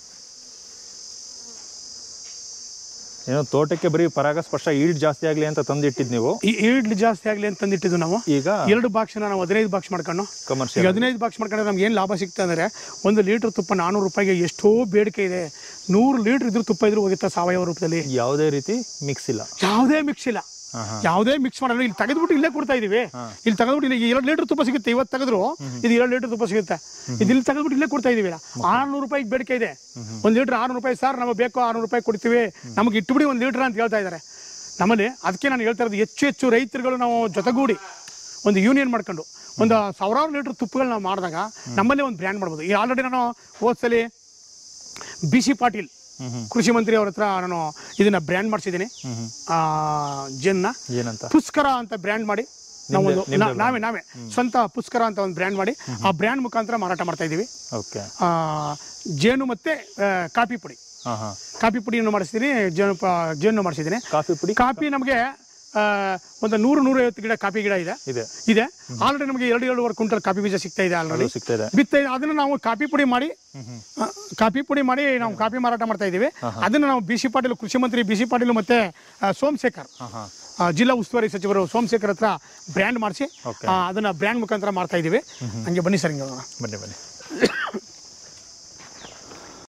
ಏನೋ ತೋಟಕ್ಕೆ ಬರೀ ಪರಾಗಸ್ಪರ್ಶ ಈಲ್ಡ್ ಜಾಸ್ತಿ ಆಗ್ಲಿ ಅಂತ ತಂದಿಟ್ಟಿದ್ ನೀವು ಈ ಈಡ್ಲಿ ಜಾಸ್ತಿ ಆಗಲಿ ಅಂತ ತಂದಿಟ್ಟಿದ್ದು ನಾವು ಈಗ ಎರಡು ಬಾಕ್ಸ್ನ ನಾವು ಹದಿನೈದು ಬಾಕ್ಸ್ ಮಾಡ್ಕೊಂಡು ಈಗ ಕಮರ್ಷಿಯಲ್ ಹದಿನೈದು ಬಾಕ್ಸ್ ಮಾಡ್ಕೊಂಡ್ರೆ ನಮ್ಗೆ ಏನು ಲಾಭ ಸಿಗ್ತದೆ ಅಂದರೆ ಒಂದು ಲೀಟ್ರ್ ತುಪ್ಪ ನಾನ್ನೂರು ರೂಪಾಯಿಗೆ ಎಷ್ಟೋ ಬೇಡಿಕೆ ಇದೆ ನೂರು ಲೀಟ್ರ್ ಇದ್ರೂ ತುಪ್ಪ ಇದ್ರೂ ಹೋಗುತ್ತೆ ಸಾವಯವ ರೂಪದಲ್ಲಿ ಯಾವುದೇ ರೀತಿ ಮಿಕ್ಸ್ ಇಲ್ಲ ಯಾವುದೇ ಮಿಕ್ಸ್ ಇಲ್ಲ ಹಾ ಹಾ ಯಾವುದೇ ಮಿಕ್ಸ್ ಮಾಡಲ್ಲ ಇಲ್ಲಿ ತೆಗೆದ್ಬಿಟ್ಟು ಇಲ್ಲೇ ಕೊಡ್ತಾ ಇದೀವಿ ಇಲ್ಲಿ ತೆಗೆದ್ಬಿಟ್ಟು ಇಲ್ಲಿ ಎರಡು ಲೀಟರ್ ತುಪ್ಪ ಸಿಗುತ್ತೆ ಇವತ್ತು ತೆಗೆದ್ರು ಇದು ಎರಡು ಲೀಟರ್ ತುಪ್ಪ ಸಿಗುತ್ತೆ ಇದು ಇಲ್ಲಿ ತೆಗೆದ್ಬಿಟ್ಟು ಇಲ್ಲೇ ಕೊಡ್ತಾ ಇದೀವಿ ಆರ್ನೂರು ರೂಪಾಯಿಗೆ ಬೇಡಿಕೆ ಇದೆ ಒಂದು ಲೀಟರ್ ಆರ್ನೂರು ರೂಪಾಯಿ ಸರ್ ನಮಗೆ ಬೇಕು ಆರ್ನೂರು ರೂಪಾಯಿ ಕೊಡ್ತೀವಿ ನಮಗೆ ಇಟ್ಟುಬಿಡಿ ಒಂದು ಲೀಟರ್ ಅಂತ ಹೇಳ್ತಾ ಇದ್ದಾರೆ ನಮ್ಮಲ್ಲಿ ಅದಕ್ಕೆ ನಾನು ಹೇಳ್ತಾ ಇರೋದು ಹೆಚ್ಚು ಹೆಚ್ಚು ರೈತರುಗಳು ನಾವು ಜೊತೆಗೂಡಿ ಒಂದು ಯೂನಿಯನ್ ಮಾಡ್ಕೊಂಡು ಒಂದು ಸಾವಿರಾರು ಲೀಟರ್ ತುಪ್ಪಗಳು ನಾವು ಮಾಡಿದಾಗ ನಮ್ಮಲ್ಲೇ ಒಂದು ಬ್ರ್ಯಾಂಡ್ ಮಾಡ್ಬೋದು ಈಗ ಆಲ್ರೆಡಿ ನಾನು ಹೋದ್ಸಲಿ ಬಿ ಸಿ ಪಾಟೀಲ್ ಹ್ಮ್ ಹ್ಮ್ ಕೃಷಿ ಮಂತ್ರಿ ಅವ್ರ ಹತ್ರ ನಾನು ಇದನ್ನ ಬ್ರ್ಯಾಂಡ್ ಮಾಡಿಸಿದ್ದೀನಿ ಹ್ಮ್ ಹ್ಮ್ ಜನ್ನ ಏನಂತ ಪುಷ್ಕರ ಅಂತ ಬ್ರ್ಯಾಂಡ್ ಮಾಡಿ ನಾವು ಒಂದು ನಾ- ನಾವೇ ನಾವೇ ಸ್ವಂತ ಪುಷ್ಕರ ಅಂತ ಒಂದು ಬ್ರ್ಯಾಂಡ್ ಮಾಡಿ ಆ ಬ್ರ್ಯಾಂಡ್ ಮುಖಾಂತರ ಮಾರಾಟ ಮಾಡ್ತಾ ಇದ್ದೀವಿ ಓಕೆ ಆ, ಜೇನು ಮತ್ತೆ ಆ, ಕಾಫಿ ಪುಡಿ ಹಾ ಹಾ ಕಾಫಿ ಪುಡಿಯನ್ನು ಮಾಡಿಸಿದ್ದೀನಿ ಜೇನು ಪ- ಜೇನು ಮಾಡಿಸಿದ್ದೀನಿ ಕಾಫಿ ಪುಡಿ ಕಾಫಿ ನಮಗೆ ಆ, ಒಂದು ನೂರು ನೂರೈವತ್ತು ಗಿಡ ಕಾಫಿ ಗಿಡ ಇದೆ ಇದೆ ಇದೆ ಆಲ್ರೆಡಿ ನಮಗೆ ಎರಡು ಎರಡೂವರೆ ಕ್ವಿಂಟಲ್ ಕಾಫಿ ಬೀಜ ಸಿಗ್ತಾ ಇದೆ ಆಲ್ರೆಡಿ ಅದು ಸಿಗ್ತಾ ಇದೆ ಬಿತ್ತ ಅದನ್ನ ನಾವು ಕಾಫಿ ಪುಡಿ ಮಾಡಿ ಆ, ಕಾಫಿ ಪುಡಿ ಮಾಡಿ ನಾವು ಕಾಫಿ ಮಾರಾಟ ಮಾಡ್ತಾ ಇದ್ದೀವಿ ಅದನ್ನ ನಾವು ಬಿ ಸಿ ಪಾಟೀಲ್ ಕೃಷಿ ಮಂತ್ರಿ ಬಿ ಸಿ ಪಾಟೀಲ್ ಮತ್ತೆ ಆ, ಸೋಮಶೇಖರ್ ಹಾ ಹಾ ಆ, ಜಿಲ್ಲಾ ಉಸ್ತುವಾರಿ ಸಚಿವರು ಸೋಮಶೇಖರ್ ಹತ್ರ ಬ್ರ್ಯಾಂಡ್ ಮಾಡಿಸಿ Okay. ಅದನ್ನ ಬ್ರ್ಯಾಂಡ್ ಮುಖಾಂತರ ಮಾಡ್ತಾ ಇದ್ದೀವಿ ಹಂಗೆ ಬನ್ನಿ ಸರ್ ಹಿಂಗೆ ಹೋಗೋಣ. ಬನ್ನಿ ಬನ್ನಿ